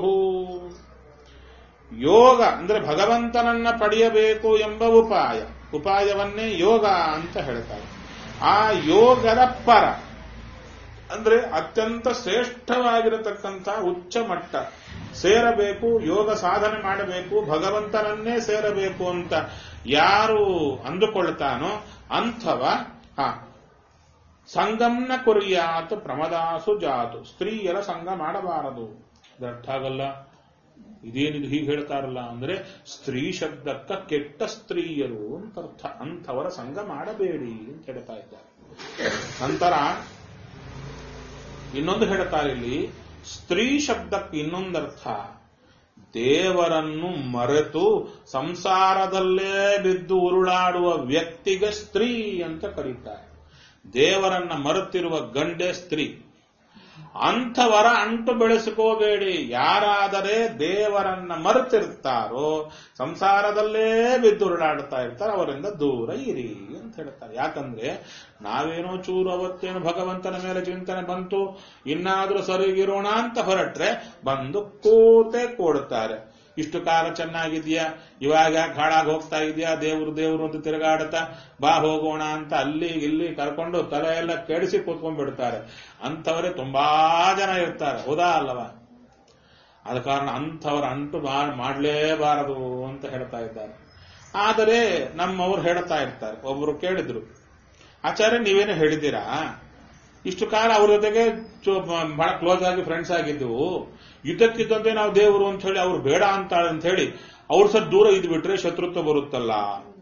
ಯೋಗ ಅಂದ್ರೆ ಭಗವಂತನನ್ನ ಪಡೆಯಬೇಕು ಎಂಬ ಉಪಾಯ ಉಪಾಯವನ್ನೇ ಯೋಗ ಅಂತ ಹೇಳ್ತಾರೆ ಆ ಯೋಗದ ಪರ ಅಂದ್ರೆ ಅತ್ಯಂತ ಶ್ರೇಷ್ಠವಾಗಿರತಕ್ಕಂಥ ಉಚ್ಚ ಮಟ್ಟ ಸೇರಬೇಕು ಯೋಗ ಸಾಧನೆ ಮಾಡಬೇಕು ಭಗವಂತನನ್ನೇ ಸೇರಬೇಕು ಅಂತ ಯಾರು ಅಂದುಕೊಳ್ತಾನೋ ಅಂಥವ ಹ ಸಂಗಂನ ಕುರಿಯಾತ್ ಪ್ರಮದಾಸು ಜಾತು ಸ್ತ್ರೀಯರ ಸಂಘ ಮಾಡಬಾರದು ಇದರ್ಥ ಆಗಲ್ಲ ಇದೇನಿದು ಹೀಗೆ ಹೇಳ್ತಾರಲ್ಲ ಅಂದ್ರೆ ಸ್ತ್ರೀ ಶಬ್ದಕ್ಕ ಕೆಟ್ಟ ಸ್ತ್ರೀಯರು ಅಂತ ಅರ್ಥ ಅಂಥವರ ಸಂಘ ಮಾಡಬೇಡಿ ಅಂತ ಹೇಳ್ತಾ ಇದ್ದಾರೆ ನಂತರ ಇನ್ನೊಂದು ಹೇಳ್ತಾರೆ ಇಲ್ಲಿ ಸ್ತ್ರೀ ಶಬ್ದಕ್ಕೆ ಇನ್ನೊಂದರ್ಥ ದೇವರನ್ನು ಮರೆತು ಸಂಸಾರದಲ್ಲೇ ಬಿದ್ದು ಉರುಳಾಡುವ ವ್ಯಕ್ತಿಗೆ ಸ್ತ್ರೀ ಅಂತ ಕರೀತಾರೆ ದೇವರನ್ನ ಮರೆತಿರುವ ಗಂಡೆ ಸ್ತ್ರೀ ಅಂಥವರ ಅಂಟು ಬೆಳೆಸಿಕೋಬೇಡಿ ಯಾರಾದರೆ ದೇವರನ್ನ ಮರೆತಿರ್ತಾರೋ ಸಂಸಾರದಲ್ಲೇ ಬಿದ್ದುರುಳಾಡ್ತಾ ಇರ್ತಾರೆ ಅವರಿಂದ ದೂರ ಇರಿ ಅಂತ ಹೇಳ್ತಾರೆ ಯಾಕಂದ್ರೆ ನಾವೇನೋ ಚೂರು ಅವತ್ತೇನು ಭಗವಂತನ ಮೇಲೆ ಚಿಂತನೆ ಬಂತು ಇನ್ನಾದ್ರೂ ಸರಿಗಿರೋಣ ಅಂತ ಹೊರಟ್ರೆ ಬಂದು ಕೂತೆ ಕೊಡ್ತಾರೆ ಇಷ್ಟು ಕಾಲ ಚೆನ್ನಾಗಿದ್ಯಾ ಇವಾಗ ಯಾಕೆ ಹಾಳಾಗಿ ಹೋಗ್ತಾ ಇದೆಯಾ ದೇವ್ರು ದೇವ್ರು ಅಂತ ತಿರುಗಾಡ್ತಾ ಬಾ ಹೋಗೋಣ ಅಂತ ಅಲ್ಲಿ ಇಲ್ಲಿ ಕರ್ಕೊಂಡು ತಲೆ ಎಲ್ಲ ಕೆಡಿಸಿ ಕೂತ್ಕೊಂಡ್ಬಿಡ್ತಾರೆ ಅಂಥವರೇ ತುಂಬಾ ಜನ ಇರ್ತಾರೆ ಹೌದಾ ಅಲ್ಲವಾ ಆದ ಕಾರಣ ಅಂಥವರ ಅಂಟು ಮಾಡಲೇಬಾರದು ಅಂತ ಹೇಳ್ತಾ ಇದ್ದಾರೆ ಆದರೆ ನಮ್ಮವ್ರು ಹೇಳ್ತಾ ಇರ್ತಾರೆ ಒಬ್ರು ಕೇಳಿದ್ರು ಆಚಾರ್ಯ ನೀವೇನು ಹೇಳಿದ್ದೀರಾ ಇಷ್ಟು ಕಾಲ ಅವ್ರ ಜೊತೆಗೆ ಚು- ಬಹಳ ಕ್ಲೋಸ್ ಆಗಿ ಫ್ರೆಂಡ್ಸ್ ಆಗಿದ್ದವು ಯುದ್ಧಕ್ಕಿದ್ದಂತೆ ನಾವು ದೇವರು ಅಂತ ಹೇಳಿ ಅವ್ರು ಬೇಡ ಅಂತಾಳೆ ಅಂತ ಹೇಳಿ ಅವ್ರು ಸ್ವಲ್ಪ ದೂರ ಇದ್ ಬಿಟ್ರೆ ಶತ್ರುತ್ವ ಬರುತ್ತಲ್ಲ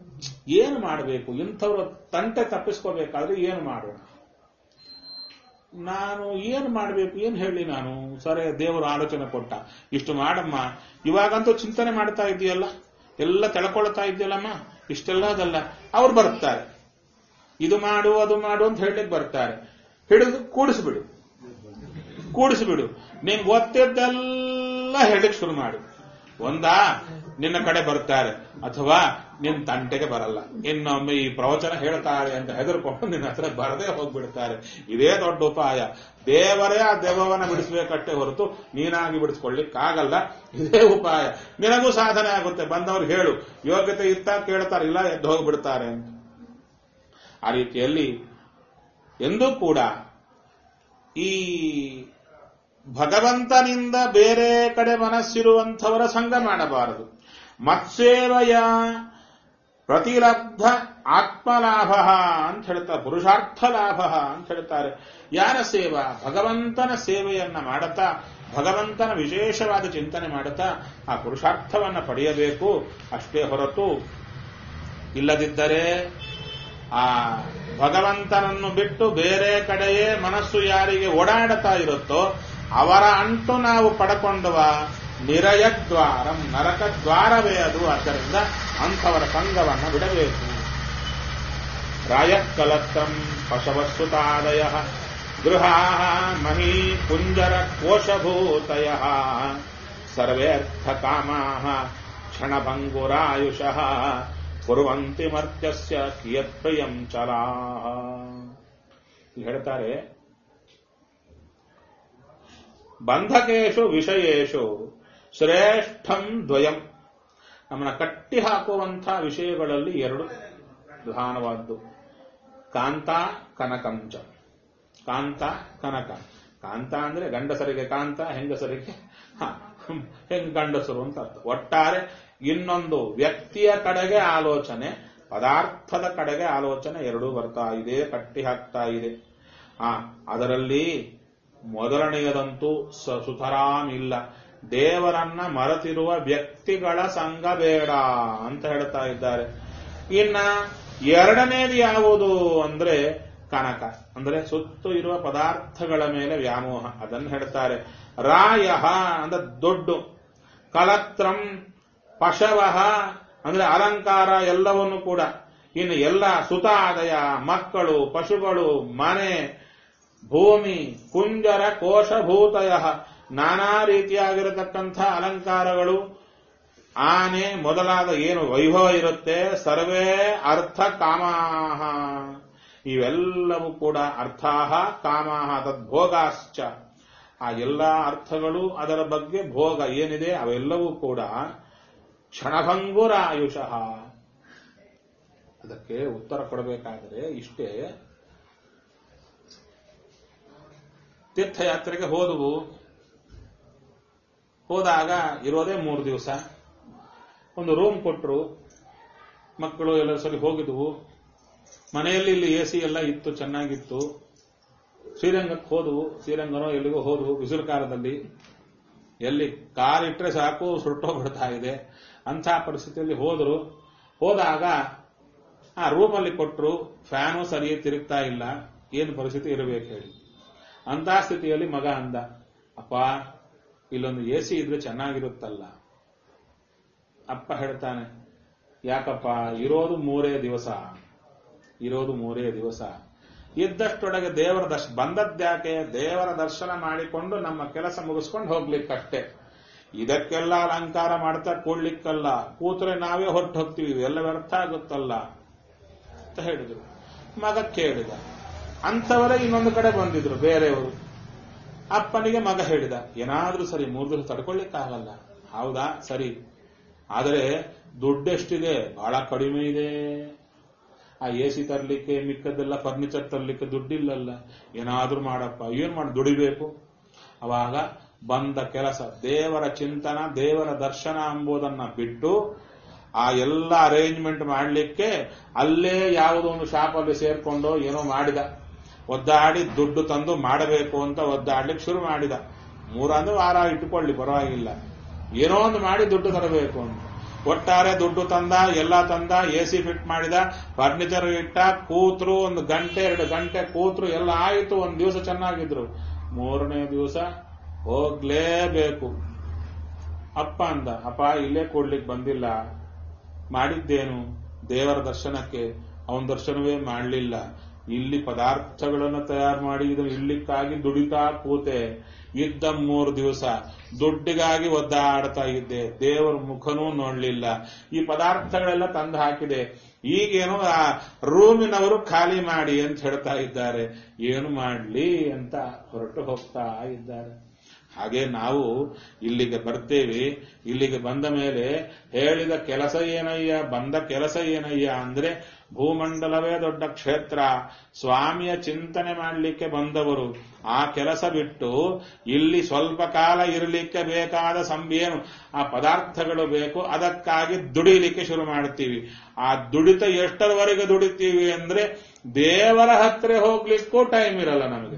ಏನು ಮಾಡಬೇಕು ಇಂಥವ್ರ ತಂಟೆ ತಪ್ಪಿಸ್ಕೋಬೇಕಾದ್ರೆ ಏನು ಮಾಡೋಣ ನಾನು ಏನು ಮಾಡಬೇಕು ಏನು ಹೇಳಿ ನಾನು ಸರಿ ದೇವರು ಆಲೋಚನೆ ಕೊಟ್ಟ ಇಷ್ಟು ಮಾಡಮ್ಮ ಇವಾಗಂತೂ ಚಿಂತನೆ ಮಾಡ್ತಾ ಇದೆಯಲ್ಲ ಎಲ್ಲ ತಿಳ್ಕೊಳ್ತಾ ಇದೆಯಲ್ಲಮ್ಮ ಇಷ್ಟೆಲ್ಲ ಅದಲ್ಲ ಅವ್ರು ಬರ್ತಾರೆ ಇದು ಮಾಡು ಅದು ಮಾಡು ಅಂತ ಹೇಳಲಿಕ್ಕೆ ಬರ್ತಾರೆ ಹಿಡಿದು ಕೂಡಿಸ್ಬಿಡು ಕೂಡಿಸ್ಬಿಡು ನೀನ್ ಗೊತ್ತಿದ್ದೆಲ್ಲ ಹೇಳಕ್ ಶುರು ಮಾಡು ಒಂದಾ ನಿನ್ನ ಕಡೆ ಬರ್ತಾರೆ ಅಥವಾ ನಿನ್ನ ತಂಟೆಗೆ ಬರಲ್ಲ ಇನ್ನೊಮ್ಮೆ ಈ ಪ್ರವಚನ ಹೇಳ್ತಾರೆ ಅಂತ ಹೆದರ್ಕೊಂಡು ನಿನ್ನ ಹತ್ರ ಬರದೇ ಹೋಗ್ಬಿಡ್ತಾರೆ ಇದೇ ದೊಡ್ಡ ಉಪಾಯ ದೇವರೇ ಆ ದೆವ್ವವನ್ನ ಬಿಡಿಸ್ಬೇಕಷ್ಟೇ ಹೊರತು ನೀನಾಗಿ ಬಿಡಿಸ್ಕೊಳ್ಳಿಕ್ಕಾಗಲ್ಲ ಇದೇ ಉಪಾಯ ನಿನಗೂ ಸಾಧನೆ ಆಗುತ್ತೆ ಬಂದವ್ರು ಹೇಳು ಯೋಗ್ಯತೆ ಇತ್ತ ಕೇಳ್ತಾರೆ ಇಲ್ಲ ಎದ್ದು ಹೋಗ್ಬಿಡ್ತಾರೆ ಅಂತ ಆ ರೀತಿಯಲ್ಲಿ ಎಂದೂ ಕೂಡ ಈ ಭಗವಂತನಿಂದ ಬೇರೆ ಕಡೆ ಮನಸ್ಸಿರುವಂಥವರ ಸಂಘ ಮಾಡಬಾರದು ಮತ್ಸೇವೆಯ ಪ್ರತಿಲಬ್ಧ ಆತ್ಮಲಾಭ ಅಂತ ಹೇಳ್ತಾರೆ ಪುರುಷಾರ್ಥ ಲಾಭ ಅಂತ ಹೇಳ್ತಾರೆ ಯಾರ ಸೇವಾ ಭಗವಂತನ ಸೇವೆಯನ್ನ ಮಾಡುತ್ತಾ ಭಗವಂತನ ವಿಶೇಷವಾದ ಚಿಂತನೆ ಮಾಡುತ್ತಾ ಆ ಪುರುಷಾರ್ಥವನ್ನ ಪಡೆಯಬೇಕು ಅಷ್ಟೇ ಹೊರತು ಇಲ್ಲದಿದ್ದರೆ ಆ ಭಗವಂತನನ್ನು ಬಿಟ್ಟು ಬೇರೆ ಕಡೆಯೇ ಮನಸ್ಸು ಯಾರಿಗೆ ಓಡಾಡುತ್ತಾ ಇರುತ್ತೋ ಅವರ ಅಂಟು ನಾವು ಪಡ್ಕೊಂಡವ ನಿರಯದ್ವಾರಂ ನರಕ ದ್ವಾರವೇ ಅದು ಆದ್ದರಿಂದ ಅಂಥವರ ಸಂಘವನ್ನು ಬಿಡಬೇಕು ರಾಯಕಲತ್ರಂ ಪಶವಸ್ಸುತಾದಯ ಗೃಹಾ ಮಹೀ ಕುಂಜರ ಕೋಶಭೂತಯ ಸರ್ವೇ ಅರ್ಥ ಕಾಮಾ ಕ್ಷಣಭಂಗುರಾಯುಷಃ ಕುರುವಂತಿ ಮರ್ತ್ಯಸ್ಯ ಕಿಯತ್ ಪ್ರಿಯಂ ಚಲಾ ಹೇಳ್ತಾರೆ ಬಂಧಕೇಶು ವಿಷಯೇಶು ಶ್ರೇಷ್ಠಂ ದ್ವಯಂ ನಮ್ಮನ್ನ ಕಟ್ಟಿ ಹಾಕುವಂಥ ವಿಷಯಗಳಲ್ಲಿ ಎರಡು ಪ್ರಧಾನವಾದ್ದು ಕಾಂತ ಕನಕಂಚ ಕಾಂತ ಕನಕ ಕಾಂತ ಅಂದ್ರೆ ಗಂಡಸರಿಗೆ ಕಾಂತ ಹೆಂಗಸರಿಗೆ ಹ, ಹೆಂಗ್ ಗಂಡಸರು ಅಂತ ಅರ್ಥ ಒಟ್ಟಾರೆ ಇನ್ನೊಂದು ವ್ಯಕ್ತಿಯ ಕಡೆಗೆ ಆಲೋಚನೆ ಪದಾರ್ಥದ ಕಡೆಗೆ ಆಲೋಚನೆ ಎರಡೂ ಬರ್ತಾ ಇದೆ ಕಟ್ಟಿ ಹಾಕ್ತಾ ಇದೆ ಆ ಅದರಲ್ಲಿ ಮೊದಲನೆಯದಂತೂ ಸ- ಸುತರಾಮ್ ಇಲ್ಲ ದೇವರನ್ನ ಮರೆತಿರುವ ವ್ಯಕ್ತಿಗಳ ಸಂಘ ಬೇಡ ಅಂತ ಹೇಳ್ತಾ ಇದ್ದಾರೆ ಇನ್ನ ಎರಡನೇದು ಯಾವುದು ಅಂದ್ರೆ ಕನಕ ಅಂದ್ರೆ ಸುತ್ತು ಇರುವ ಪದಾರ್ಥಗಳ ಮೇಲೆ ವ್ಯಾಮೋಹ ಅದನ್ನು ಹೇಳ್ತಾರೆ ರಾಯ ಅಂದ್ರೆ ದೊಡ್ಡು ಕಲತ್ರಂ ಪಶವಹ ಅಂದ್ರೆ ಅಲಂಕಾರ ಎಲ್ಲವನ್ನು ಕೂಡ ಇನ್ನು ಎಲ್ಲ ಸುತಾದಯ ಮಕ್ಕಳು ಪಶುಗಳು ಮನೆ ಭೂಮಿ ಕುಂಜರ ಕೋಶಭೂತಯ ನಾನಾ ರೀತಿಯಾಗಿರತಕ್ಕಂಥ ಅಲಂಕಾರಗಳು ಆನೆ ಮೊದಲಾದ ಏನು ವೈಭವ ಇರುತ್ತೆ ಸರ್ವೇ ಅರ್ಥ ಕಾಮಾಹ ಇವೆಲ್ಲವೂ ಕೂಡ ಅರ್ಥಾಹ ಕಾಮಾಹ ತದ್ಭೋಗಾಶ್ಚ ಆ ಎಲ್ಲ ಅರ್ಥಗಳು ಅದರ ಬಗ್ಗೆ ಭೋಗ ಏನಿದೆ ಅವೆಲ್ಲವೂ ಕೂಡ ಕ್ಷಣಭಂಗುರಾಯುಷಃ ಅದಕ್ಕೆ ಉತ್ತರ ಕೊಡಬೇಕಾದರೆ ಇಷ್ಟೇ ತೀರ್ಥಯಾತ್ರೆಗೆ ಹೋದವು ಹೋದಾಗ ಇರೋದೇ ಮೂರು ದಿವಸ ಒಂದು ರೂಮ್ ಕೊಟ್ಟರು ಮಕ್ಕಳು ಎಲ್ಲ ಸರಿ ಹೋಗಿದ್ವು ಮನೆಯಲ್ಲಿ ಇಲ್ಲಿ ಎ ಸಿ ಎಲ್ಲ ಇತ್ತು ಚೆನ್ನಾಗಿತ್ತು ಶ್ರೀರಂಗಕ್ಕೆ ಹೋದವು ಶ್ರೀರಂಗನೋ ಎಲ್ಲಿಗೋ ಹೋದವು ಬಿಸಿಲು ಕಾಲದಲ್ಲಿ ಎಲ್ಲಿ ಕಾರ್ ಇಟ್ಟರೆ ಸಾಕು ಸುಟ್ಟೋಗ್ಬಿಡ್ತಾ ಇದೆ ಅಂಥ ಪರಿಸ್ಥಿತಿಯಲ್ಲಿ ಹೋದರು ಹೋದಾಗ ಆ ರೂಮಲ್ಲಿ ಕೊಟ್ಟರು ಫ್ಯಾನು ಸರಿಯಾಗಿ ತಿರುಗ್ತಾ ಇಲ್ಲ ಏನು ಪರಿಸ್ಥಿತಿ ಇರಬೇಕು ಹೇಳಿ ಅಂತ ಸ್ಥಿತಿಯಲ್ಲಿ ಮಗ ಅಂದ ಅಪ್ಪ ಇಲ್ಲೊಂದು ಎ ಸಿ ಇದ್ರೆ ಚೆನ್ನಾಗಿರುತ್ತಲ್ಲ ಅಪ್ಪ ಹೇಳ್ತಾನೆ ಯಾಕಪ್ಪ ಇರೋದು ಮೂರೇ ದಿವಸ ಇರೋದು ಮೂರೇ ದಿವಸ ಇದ್ದಷ್ಟೊಳಗೆ ದೇವರ ದರ್ಶ ಬಂದದ್ಯಾಕೆ ದೇವರ ದರ್ಶನ ಮಾಡಿಕೊಂಡು ನಮ್ಮ ಕೆಲಸ ಮುಗಿಸ್ಕೊಂಡು ಹೋಗ್ಲಿಕ್ಕಷ್ಟೇ ಇದಕ್ಕೆಲ್ಲ ಅಲಂಕಾರ ಮಾಡ್ತಾ ಕೂಡ್ಲಿಕ್ಕಲ್ಲ ಕೂತ್ರೆ ನಾವೇ ಹೊರಟು ಹೋಗ್ತೀವಿ ಇದೆಲ್ಲ ವ್ಯರ್ಥ ಆಗುತ್ತಲ್ಲ ಅಂತ ಹೇಳಿದ್ರು ಮಗ ಕೇಳಿದ ಅಂಥವರೇ ಇನ್ನೊಂದು ಕಡೆ ಬಂದಿದ್ರು ಬೇರೆಯವರು ಅಪ್ಪನಿಗೆ ಮಗ ಹೇಳಿದ ಏನಾದ್ರೂ ಸರಿ ಮೂರು ದಿವಸ ತಡ್ಕೊಳ್ಳಿಕ್ಕಾಗಲ್ಲ ಹೌದಾ ಸರಿ ಆದರೆ ದುಡ್ಡೆಷ್ಟಿದೆ ಬಹಳ ಕಡಿಮೆ ಇದೆ ಆ ಎ ಸಿ ತರ್ಲಿಕ್ಕೆ ಮಿಕ್ಕದ್ದೆಲ್ಲ ಫರ್ನಿಚರ್ ತರ್ಲಿಕ್ಕೆ ದುಡ್ಡಿಲ್ಲಲ್ಲ ಏನಾದ್ರೂ ಮಾಡಪ್ಪ ಏನ್ ಮಾಡಿ ದುಡಿಬೇಕು ಅವಾಗ ಬಂದ ಕೆಲಸ ದೇವರ ಚಿಂತನ ದೇವರ ದರ್ಶನ ಎಂಬುದನ್ನ ಬಿಟ್ಟು ಆ ಎಲ್ಲ ಅರೇಂಜ್ಮೆಂಟ್ ಮಾಡಲಿಕ್ಕೆ ಅಲ್ಲೇ ಯಾವುದೋ ಒಂದು ಶಾಪಲ್ಲಿ ಸೇರ್ಕೊಂಡು ಏನೋ ಮಾಡಿದ ಒದ್ದಾಡಿ ದುಡ್ಡು ತಂದು ಮಾಡಬೇಕು ಅಂತ ಒದ್ದಾಡ್ಲಿಕ್ಕೆ ಶುರು ಮಾಡಿದ ಮೂರಂದು ವಾರ ಇಟ್ಟುಕೊಳ್ಳಿ ಪರವಾಗಿಲ್ಲ ಏನೋ ಒಂದು ಮಾಡಿ ದುಡ್ಡು ತರಬೇಕು ಅಂತ ಒಟ್ಟಾರೆ ದುಡ್ಡು ತಂದ ಎಲ್ಲ ತಂದ ಎ ಸಿ ಫಿಟ್ ಮಾಡಿದ ಫರ್ನಿಚರ್ ಇಟ್ಟ ಕೂತ್ರು ಒಂದು ಗಂಟೆ ಎರಡು ಗಂಟೆ ಕೂತ್ರು ಎಲ್ಲ ಆಯಿತು ಒಂದು ದಿವಸ ಚೆನ್ನಾಗಿದ್ರು ಮೂರನೇ ದಿವಸ ಹೋಗ್ಲೇಬೇಕು ಅಪ್ಪ ಅಂದ ಅಪ್ಪ ಇಲ್ಲೇ ಕೊಡ್ಲಿಕ್ಕೆ ಬಂದಿಲ್ಲ ಮಾಡಿದ್ದೇನು ದೇವರ ದರ್ಶನಕ್ಕೆ ಅವನ ದರ್ಶನವೇ ಮಾಡಲಿಲ್ಲ ಇಲ್ಲಿ ಪದಾರ್ಥಗಳನ್ನು ತಯಾರು ಮಾಡಿ ಇದನ್ನು ಇಡ್ಲಿಕ್ಕಾಗಿ ದುಡಿತಾ ಕೂತೆ ಇದ್ದ ಮೂರು ದಿವಸ ದುಡ್ಡಿಗಾಗಿ ಒದ್ದಾಡ್ತಾ ಇದ್ದೆ ದೇವರ ಮುಖನೂ ನೋಡ್ಲಿಲ್ಲ ಈ ಪದಾರ್ಥಗಳೆಲ್ಲ ತಂದು ಹಾಕಿದೆ ಈಗೇನು ಆ ರೂಮಿನವರು ಖಾಲಿ ಮಾಡಿ ಅಂತ ಹೇಳ್ತಾ ಇದ್ದಾರೆ ಏನು ಮಾಡ್ಲಿ ಅಂತ ಹೊರಟು ಹೋಗ್ತಾ ಇದ್ದಾರೆ ಹಾಗೆ ನಾವು ಇಲ್ಲಿಗೆ ಬರ್ತೇವೆ ಇಲ್ಲಿಗೆ ಬಂದ ಮೇಲೆ ಹೇಳಿದ ಕೆಲಸ ಏನಯ್ಯ ಬಂದ ಕೆಲಸ ಏನಯ್ಯ ಅಂದ್ರೆ ಭೂಮಂಡಲವೇ ದೊಡ್ಡ ಕ್ಷೇತ್ರ ಸ್ವಾಮಿಯ ಚಿಂತನೆ ಮಾಡಲಿಕ್ಕೆ ಬಂದವರು ಆ ಕೆಲಸ ಬಿಟ್ಟು ಇಲ್ಲಿ ಸ್ವಲ್ಪ ಕಾಲ ಇರಲಿಕ್ಕೆ ಬೇಕಾದ ಸಂಬ್ಯೇನು ಆ ಪದಾರ್ಥಗಳು ಬೇಕು ಅದಕ್ಕಾಗಿ ದುಡಿಲಿಕ್ಕೆ ಶುರು ಮಾಡ್ತೀವಿ ಆ ದುಡಿತ ಎಷ್ಟರವರೆಗೆ ದುಡಿತೀವಿ ಅಂದ್ರೆ ದೇವರ ಹತ್ರ ಹೋಗ್ಲಿಕ್ಕೂ ಟೈಮ್ ಇರಲ್ಲ ನಮಗೆ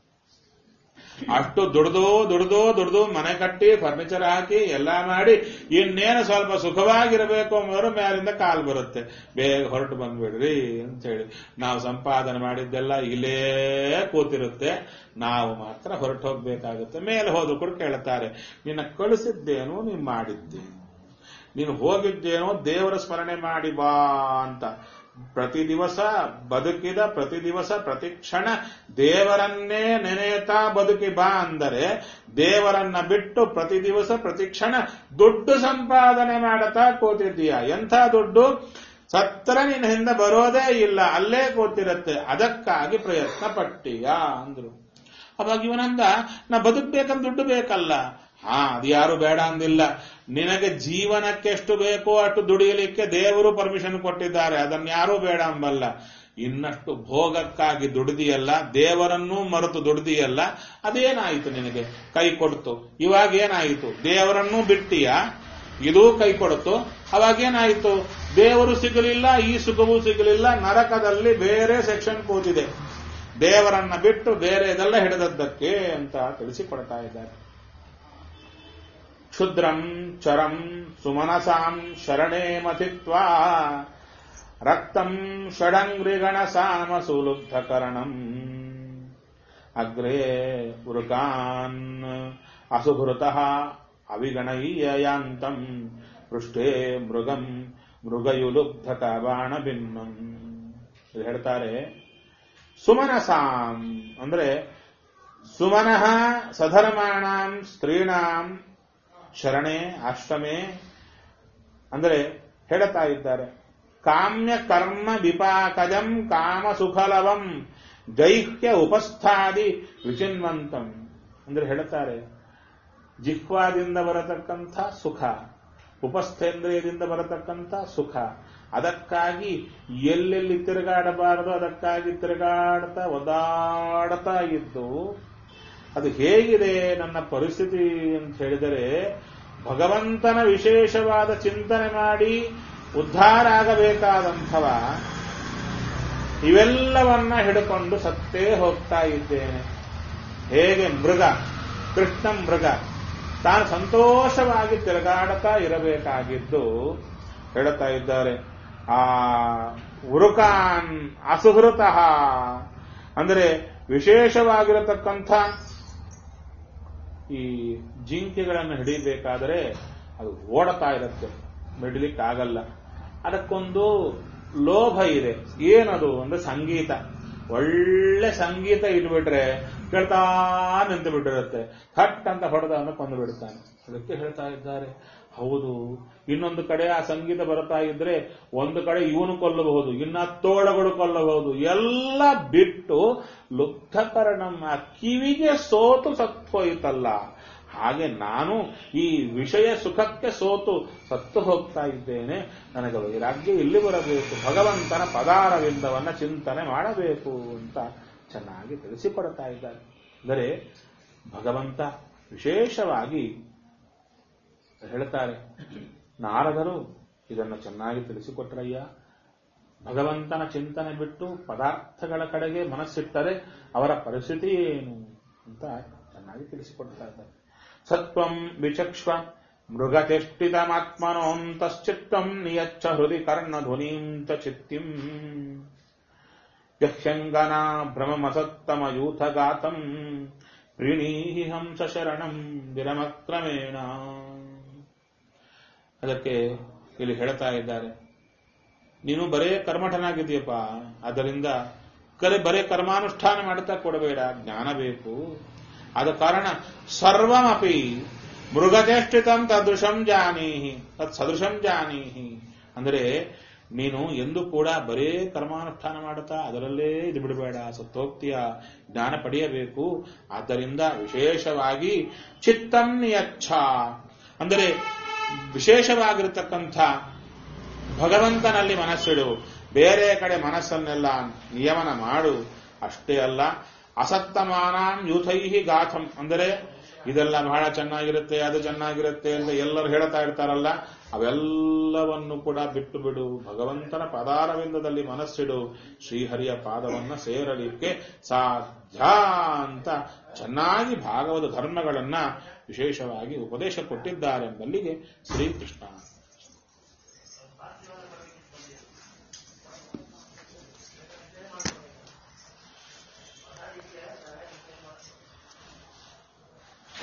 ಅಷ್ಟು ದುಡ್ದು ದುಡ್ದು ದುಡ್ದು ಮನೆ ಕಟ್ಟಿ ಫರ್ನಿಚರ್ ಹಾಕಿ ಎಲ್ಲ ಮಾಡಿ ಇನ್ನೇನು ಸ್ವಲ್ಪ ಸುಖವಾಗಿರಬೇಕು ಅನ್ನೋರು ಮೇಲಿಂದ ಕಾಲ್ ಬರುತ್ತೆ ಬೇಗ ಹೊರಟು ಬಂದ್ಬಿಡ್ರಿ ಅಂತ ಹೇಳಿ ನಾವು ಸಂಪಾದನೆ ಮಾಡಿದ್ದೆಲ್ಲ ಇಲ್ಲೇ ಕೂತಿರುತ್ತೆ ನಾವು ಮಾತ್ರ ಹೊರಟು ಹೋಗ್ಬೇಕಾಗುತ್ತೆ ಮೇಲೆ ಹೋದ್ರು ಕೂಡ ಕೇಳ್ತಾರೆ ನಿನ್ನ ಕಳಿಸಿದ್ದೇನು ನೀನು ಮಾಡಿದ್ದೇನು ನೀನು ಹೋಗಿದ್ದೇನೋ ದೇವರ ಸ್ಮರಣೆ ಮಾಡಿ ಬಾ ಅಂತ ಪ್ರತಿ ದಿವಸ ಬದುಕಿದ ಪ್ರತಿ ದಿವಸ ಪ್ರತಿ ಕ್ಷಣ ದೇವರನ್ನೇ ನೆನೆಯುತ್ತಾ ಬದುಕಿ ಬಾ ಅಂದರೆ ದೇವರನ್ನ ಬಿಟ್ಟು ಪ್ರತಿ ದಿವಸ ಪ್ರತಿ ಕ್ಷಣ ದುಡ್ಡು ಸಂಪಾದನೆ ಮಾಡುತ್ತಾ ಕೂತಿದ್ದೀಯ ಎಂಥ ದುಡ್ಡು ಸತ್ತರ ನಿನ್ನ ಹಿಂದೆ ಬರೋದೇ ಇಲ್ಲ ಅಲ್ಲೇ ಕೂತಿರತ್ತೆ ಅದಕ್ಕಾಗಿ ಪ್ರಯತ್ನ ಪಟ್ಟೀಯ ಅಂದ್ರು ಅವಾಗ ಇವನಂದ ನಾ ಬದುಕ್ಬೇಕಂತ ದುಡ್ಡು ಬೇಕಲ್ಲ ಹಾ ಅದು ಯಾರು ಬೇಡ ಅಂದಿಲ್ಲ ನಿನಗೆ ಜೀವನಕ್ಕೆ ಎಷ್ಟು ಬೇಕೋ ಅಷ್ಟು ದುಡಿಯಲಿಕ್ಕೆ ದೇವರು ಪರ್ಮಿಷನ್ ಕೊಟ್ಟಿದ್ದಾರೆ ಅದನ್ನ ಯಾರೂ ಬೇಡ ಅಂಬಲ್ಲ ಇನ್ನಷ್ಟು ಭೋಗಕ್ಕಾಗಿ ದುಡಿದಿಯಲ್ಲ ದೇವರನ್ನೂ ಮರೆತು ದುಡಿದಿಯಲ್ಲ ಅದೇನಾಯಿತು ನಿನಗೆ ಕೈ ಕೊಡ್ತು ಇವಾಗ ಏನಾಯಿತು ದೇವರನ್ನೂ ಬಿಟ್ಟಿಯ ಇದೂ ಕೈ ಕೊಡ್ತು ಅವಾಗೇನಾಯಿತು ದೇವರು ಸಿಗಲಿಲ್ಲ ಈ ಸುಖವೂ ಸಿಗಲಿಲ್ಲ ನರಕದಲ್ಲಿ ಬೇರೆ ಸೆಕ್ಷನ್ ಕೂತಿದೆ ದೇವರನ್ನ ಬಿಟ್ಟು ಬೇರೆ ಇದೆಲ್ಲ ಹಿಡಿದದ್ದಕ್ಕೆ ಅಂತ ತಿಳಿಸಿಕೊಡ್ತಾ ಇದ್ದಾರೆ ಕ್ಷುದ್ರಂ ಚರಂ ಸುಮನಸಾಂ ಶರಣೇ ಮಥಿತ್ವಾ ರಕ್ತಂ ಷಡಂಗ್ರಿಗಣ ಸಾಮ ಸುಲುಬ್ಧಕರಣಂ ಅಗ್ರೇ ವೃಕಾನ್ ಅಸುಭೃತಃ ಅವಿಗಣಯೀಯಯಾಂತಂ ಪೃಷ್ಠೇ ಮೃಗಂ ಮೃಗಯುಲುಬ್ಧಕ ಬಾಣಭಿನ್ನಂ ಇದು ಹೇಳ್ತಾರೆ ಸುಮನಸಾಂ ಅಂದ್ರೆ ಸುಮನಃ ಸಧರ್ಮಾಣಾಂ ಸ್ತ್ರೀಣಾಂ ಶರಣೆ ಅಷ್ಟಮೇ ಅಂದ್ರೆ ಹೇಳ್ತಾ ಇದ್ದಾರೆ ಕಾಮ್ಯ ಕರ್ಮ ವಿಪಾಕಜಂ ಕಾಮ ಸುಫಲವಂ ಜೈಹ್ಯ ಉಪಸ್ಥಾದಿ ವಿಚಿನ್ವಂತಂ ಅಂದ್ರೆ ಹೇಳ್ತಾರೆ ಜಿಹ್ವಾದಿಂದ ಬರತಕ್ಕಂಥ ಸುಖ ಉಪಸ್ಥೇಂದ್ರಿಯದಿಂದ ಬರತಕ್ಕಂಥ ಸುಖ ಅದಕ್ಕಾಗಿ ಎಲ್ಲೆಲ್ಲಿ ತಿರುಗಾಡಬಾರದು ಅದಕ್ಕಾಗಿ ತಿರುಗಾಡ್ತಾ ಒದಾಡ್ತಾ ಇದ್ದು ಅದು ಹೇಗಿದೆ ನನ್ನ ಪರಿಸ್ಥಿತಿ ಅಂತ ಹೇಳಿದರೆ ಭಗವಂತನ ವಿಶೇಷವಾದ ಚಿಂತನೆ ಮಾಡಿ ಉದ್ಧಾರ ಆಗಬೇಕಾದಂಥವ ಇವೆಲ್ಲವನ್ನ ಹಿಡ್ಕೊಂಡು ಸತ್ತೇ ಹೋಗ್ತಾ ಇದ್ದೇನೆ ಹೇಗೆ ಮೃಗ ಕೃಷ್ಣ ಮೃಗ ತಾನು ಸಂತೋಷವಾಗಿ ತಿರುಗಾಡ್ತಾ ಇರಬೇಕಾಗಿದ್ದು ಹೇಳ್ತಾ ಇದ್ದಾರೆ ಆ ಉರುಕಾನ್ ಅಸುಹೃತಃ ಅಂದರೆ ವಿಶೇಷವಾಗಿರತಕ್ಕಂಥ ಈ ಜಿಂಕೆಗಳನ್ನು ಹಿಡಿಬೇಕಾದರೆ ಅದು ಓಡತಾ ಇರುತ್ತೆ ಬಿಡ್ಲಿಕ್ಕಾಗಲ್ಲ ಅದಕ್ಕೊಂದು ಲೋಭ ಇದೆ ಏನದು ಅಂದ್ರೆ ಸಂಗೀತ ಒಳ್ಳೆ ಸಂಗೀತ ಇಟ್ಬಿಟ್ರೆ ಕೇಳ್ತಾ ನಿಂತು ಬಿಟ್ಟಿರುತ್ತೆ ಥಟ್ ಅಂತ ಹೊಡೆದವನ್ನ ಕೊಂದು ಬಿಡ್ತಾನೆ ಅದಕ್ಕೆ ಹೇಳ್ತಾ ಇದ್ದಾರೆ ಹೌದು ಇನ್ನೊಂದು ಕಡೆ ಆ ಸಂಗೀತ ಬರ್ತಾ ಇದ್ರೆ ಒಂದು ಕಡೆ ಇವನು ಕೊಲ್ಲಬಹುದು ಇನ್ನ ತೋಳಗಳು ಕೊಲ್ಲಬಹುದು ಎಲ್ಲ ಬಿಟ್ಟು ಲುಬ್ಧಕರಣಂ ಆ ಕಿವಿಗೆ ಸೋತು ಸತ್ತೋಯ್ತಲ್ಲ ಹಾಗೆ ನಾನು ಈ ವಿಷಯ ಸುಖಕ್ಕೆ ಸೋತು ಸತ್ತು ಹೋಗ್ತಾ ಇದ್ದೇನೆ ನನಗೆ ವೈರಾಗ್ಯ ಇಲ್ಲಿ ಬರಬೇಕು ಭಗವಂತನ ಪದಾರವಿಂದವನ್ನ ಚಿಂತನೆ ಮಾಡಬೇಕು ಅಂತ ಚೆನ್ನಾಗಿ ತಿಳಿಸಿಕೊಡ್ತಾ ಇದ್ದಾರೆ ಅಂದರೆ ಭಗವಂತ ವಿಶೇಷವಾಗಿ ಹೇಳ್ತಾರೆ ನಾರದರು ಇದನ್ನು ಚೆನ್ನಾಗಿ ತಿಳಿಸಿಕೊಟ್ರಯ್ಯ ಭಗವಂತನ ಚಿಂತನೆ ಬಿಟ್ಟು ಪದಾರ್ಥಗಳ ಕಡೆಗೆ ಮನಸ್ಸಿಟ್ಟರೆ ಅವರ ಪರಿಸ್ಥಿತಿ ಏನು ಅಂತ ಚೆನ್ನಾಗಿ ತಿಳಿಸಿಕೊಡ್ತಾ ಇದ್ದಾರೆ ಸತ್ವಂ ವಿಚಕ್ಷ್ವ ಮೃಗಚೇಷ್ಟಿತಮಾತ್ಮನೋಂತಶ್ಚಿತ್ತಂ ನಿಯಚ್ಚ ಹೃದಯ ಕರ್ಣಧ್ವನೀಂ ಚಿತ್ತಿಂ ಯಹ್ಯಂಗನಾ ಭ್ರಮಮಸತ್ತಮಯೂಥಗಾತಂ ಪ್ರಣೀಹಿ ಹಂಸ ಶರಣಂ ದಿನಮಕ್ರಮೇಣ ಅದಕ್ಕೆ ಇಲ್ಲಿ ಹೇಳ್ತಾ ಇದ್ದಾರೆ ನೀನು ಬರೇ ಕರ್ಮಠನಾಗಿದೆಯಪ್ಪ ಅದರಿಂದ ಕರೆ ಬರೇ ಕರ್ಮಾನುಷ್ಠಾನ ಮಾಡ್ತಾ ಕೊಡಬೇಡ ಜ್ಞಾನ ಬೇಕು ಆದ ಕಾರಣ ಸರ್ವಮಪಿ ಮೃಗಚೇಷ್ಟಿತಂ ತದೃಶಂ ಜಾನೀಹಿ ತತ್ ಸದೃಶಂ ಜಾನೀಹಿ ಅಂದರೆ ನೀನು ಎಂದು ಕೂಡ ಬರೇ ಕರ್ಮಾನುಷ್ಠಾನ ಮಾಡುತ್ತಾ ಅದರಲ್ಲೇ ಇದು ಬಿಡಬೇಡ ಸತ್ತೋಕ್ತಿಯ ಜ್ಞಾನ ಪಡೆಯಬೇಕು ಆದ್ದರಿಂದ ವಿಶೇಷವಾಗಿ ಚಿತ್ತಂ ನಿಯಚ್ಛ ಅಂದರೆ ವಿಶೇಷವಾಗಿರತಕ್ಕಂಥ ಭಗವಂತನಲ್ಲಿ ಮನಸ್ಸಿಡು ಬೇರೆ ಕಡೆ ಮನಸ್ಸನ್ನೆಲ್ಲ ನಿಯಮನ ಮಾಡು ಅಷ್ಟೇ ಅಲ್ಲ ಅಸತ್ತಮಾನಾಂ ಯೂಥೈಹಿ ಗಾಥಂ ಅಂದರೆ ಇದೆಲ್ಲ ಬಹಳ ಚೆನ್ನಾಗಿರುತ್ತೆ ಅದು ಚೆನ್ನಾಗಿರುತ್ತೆ ಅಂತ ಎಲ್ಲರೂ ಹೇಳ್ತಾ ಇರ್ತಾರಲ್ಲ ಅವೆಲ್ಲವನ್ನು ಕೂಡ ಬಿಟ್ಟು ಬಿಡು ಭಗವಂತನ ಪದಾರವಿಂದದಲ್ಲಿ ಮನಸ್ಸಿಡು ಶ್ರೀಹರಿಯ ಪಾದವನ್ನ ಸೇರಲಿಕ್ಕೆ ಸಾಧ್ಯ ಅಂತ ಚೆನ್ನಾಗಿ ಭಾಗವತ ಧರ್ಮಗಳನ್ನ ವಿಶೇಷವಾಗಿ ಉಪದೇಶ ಕೊಟ್ಟಿದ್ದಾರೆಂಬಲ್ಲಿಗೆ ಶ್ರೀಕೃಷ್ಣ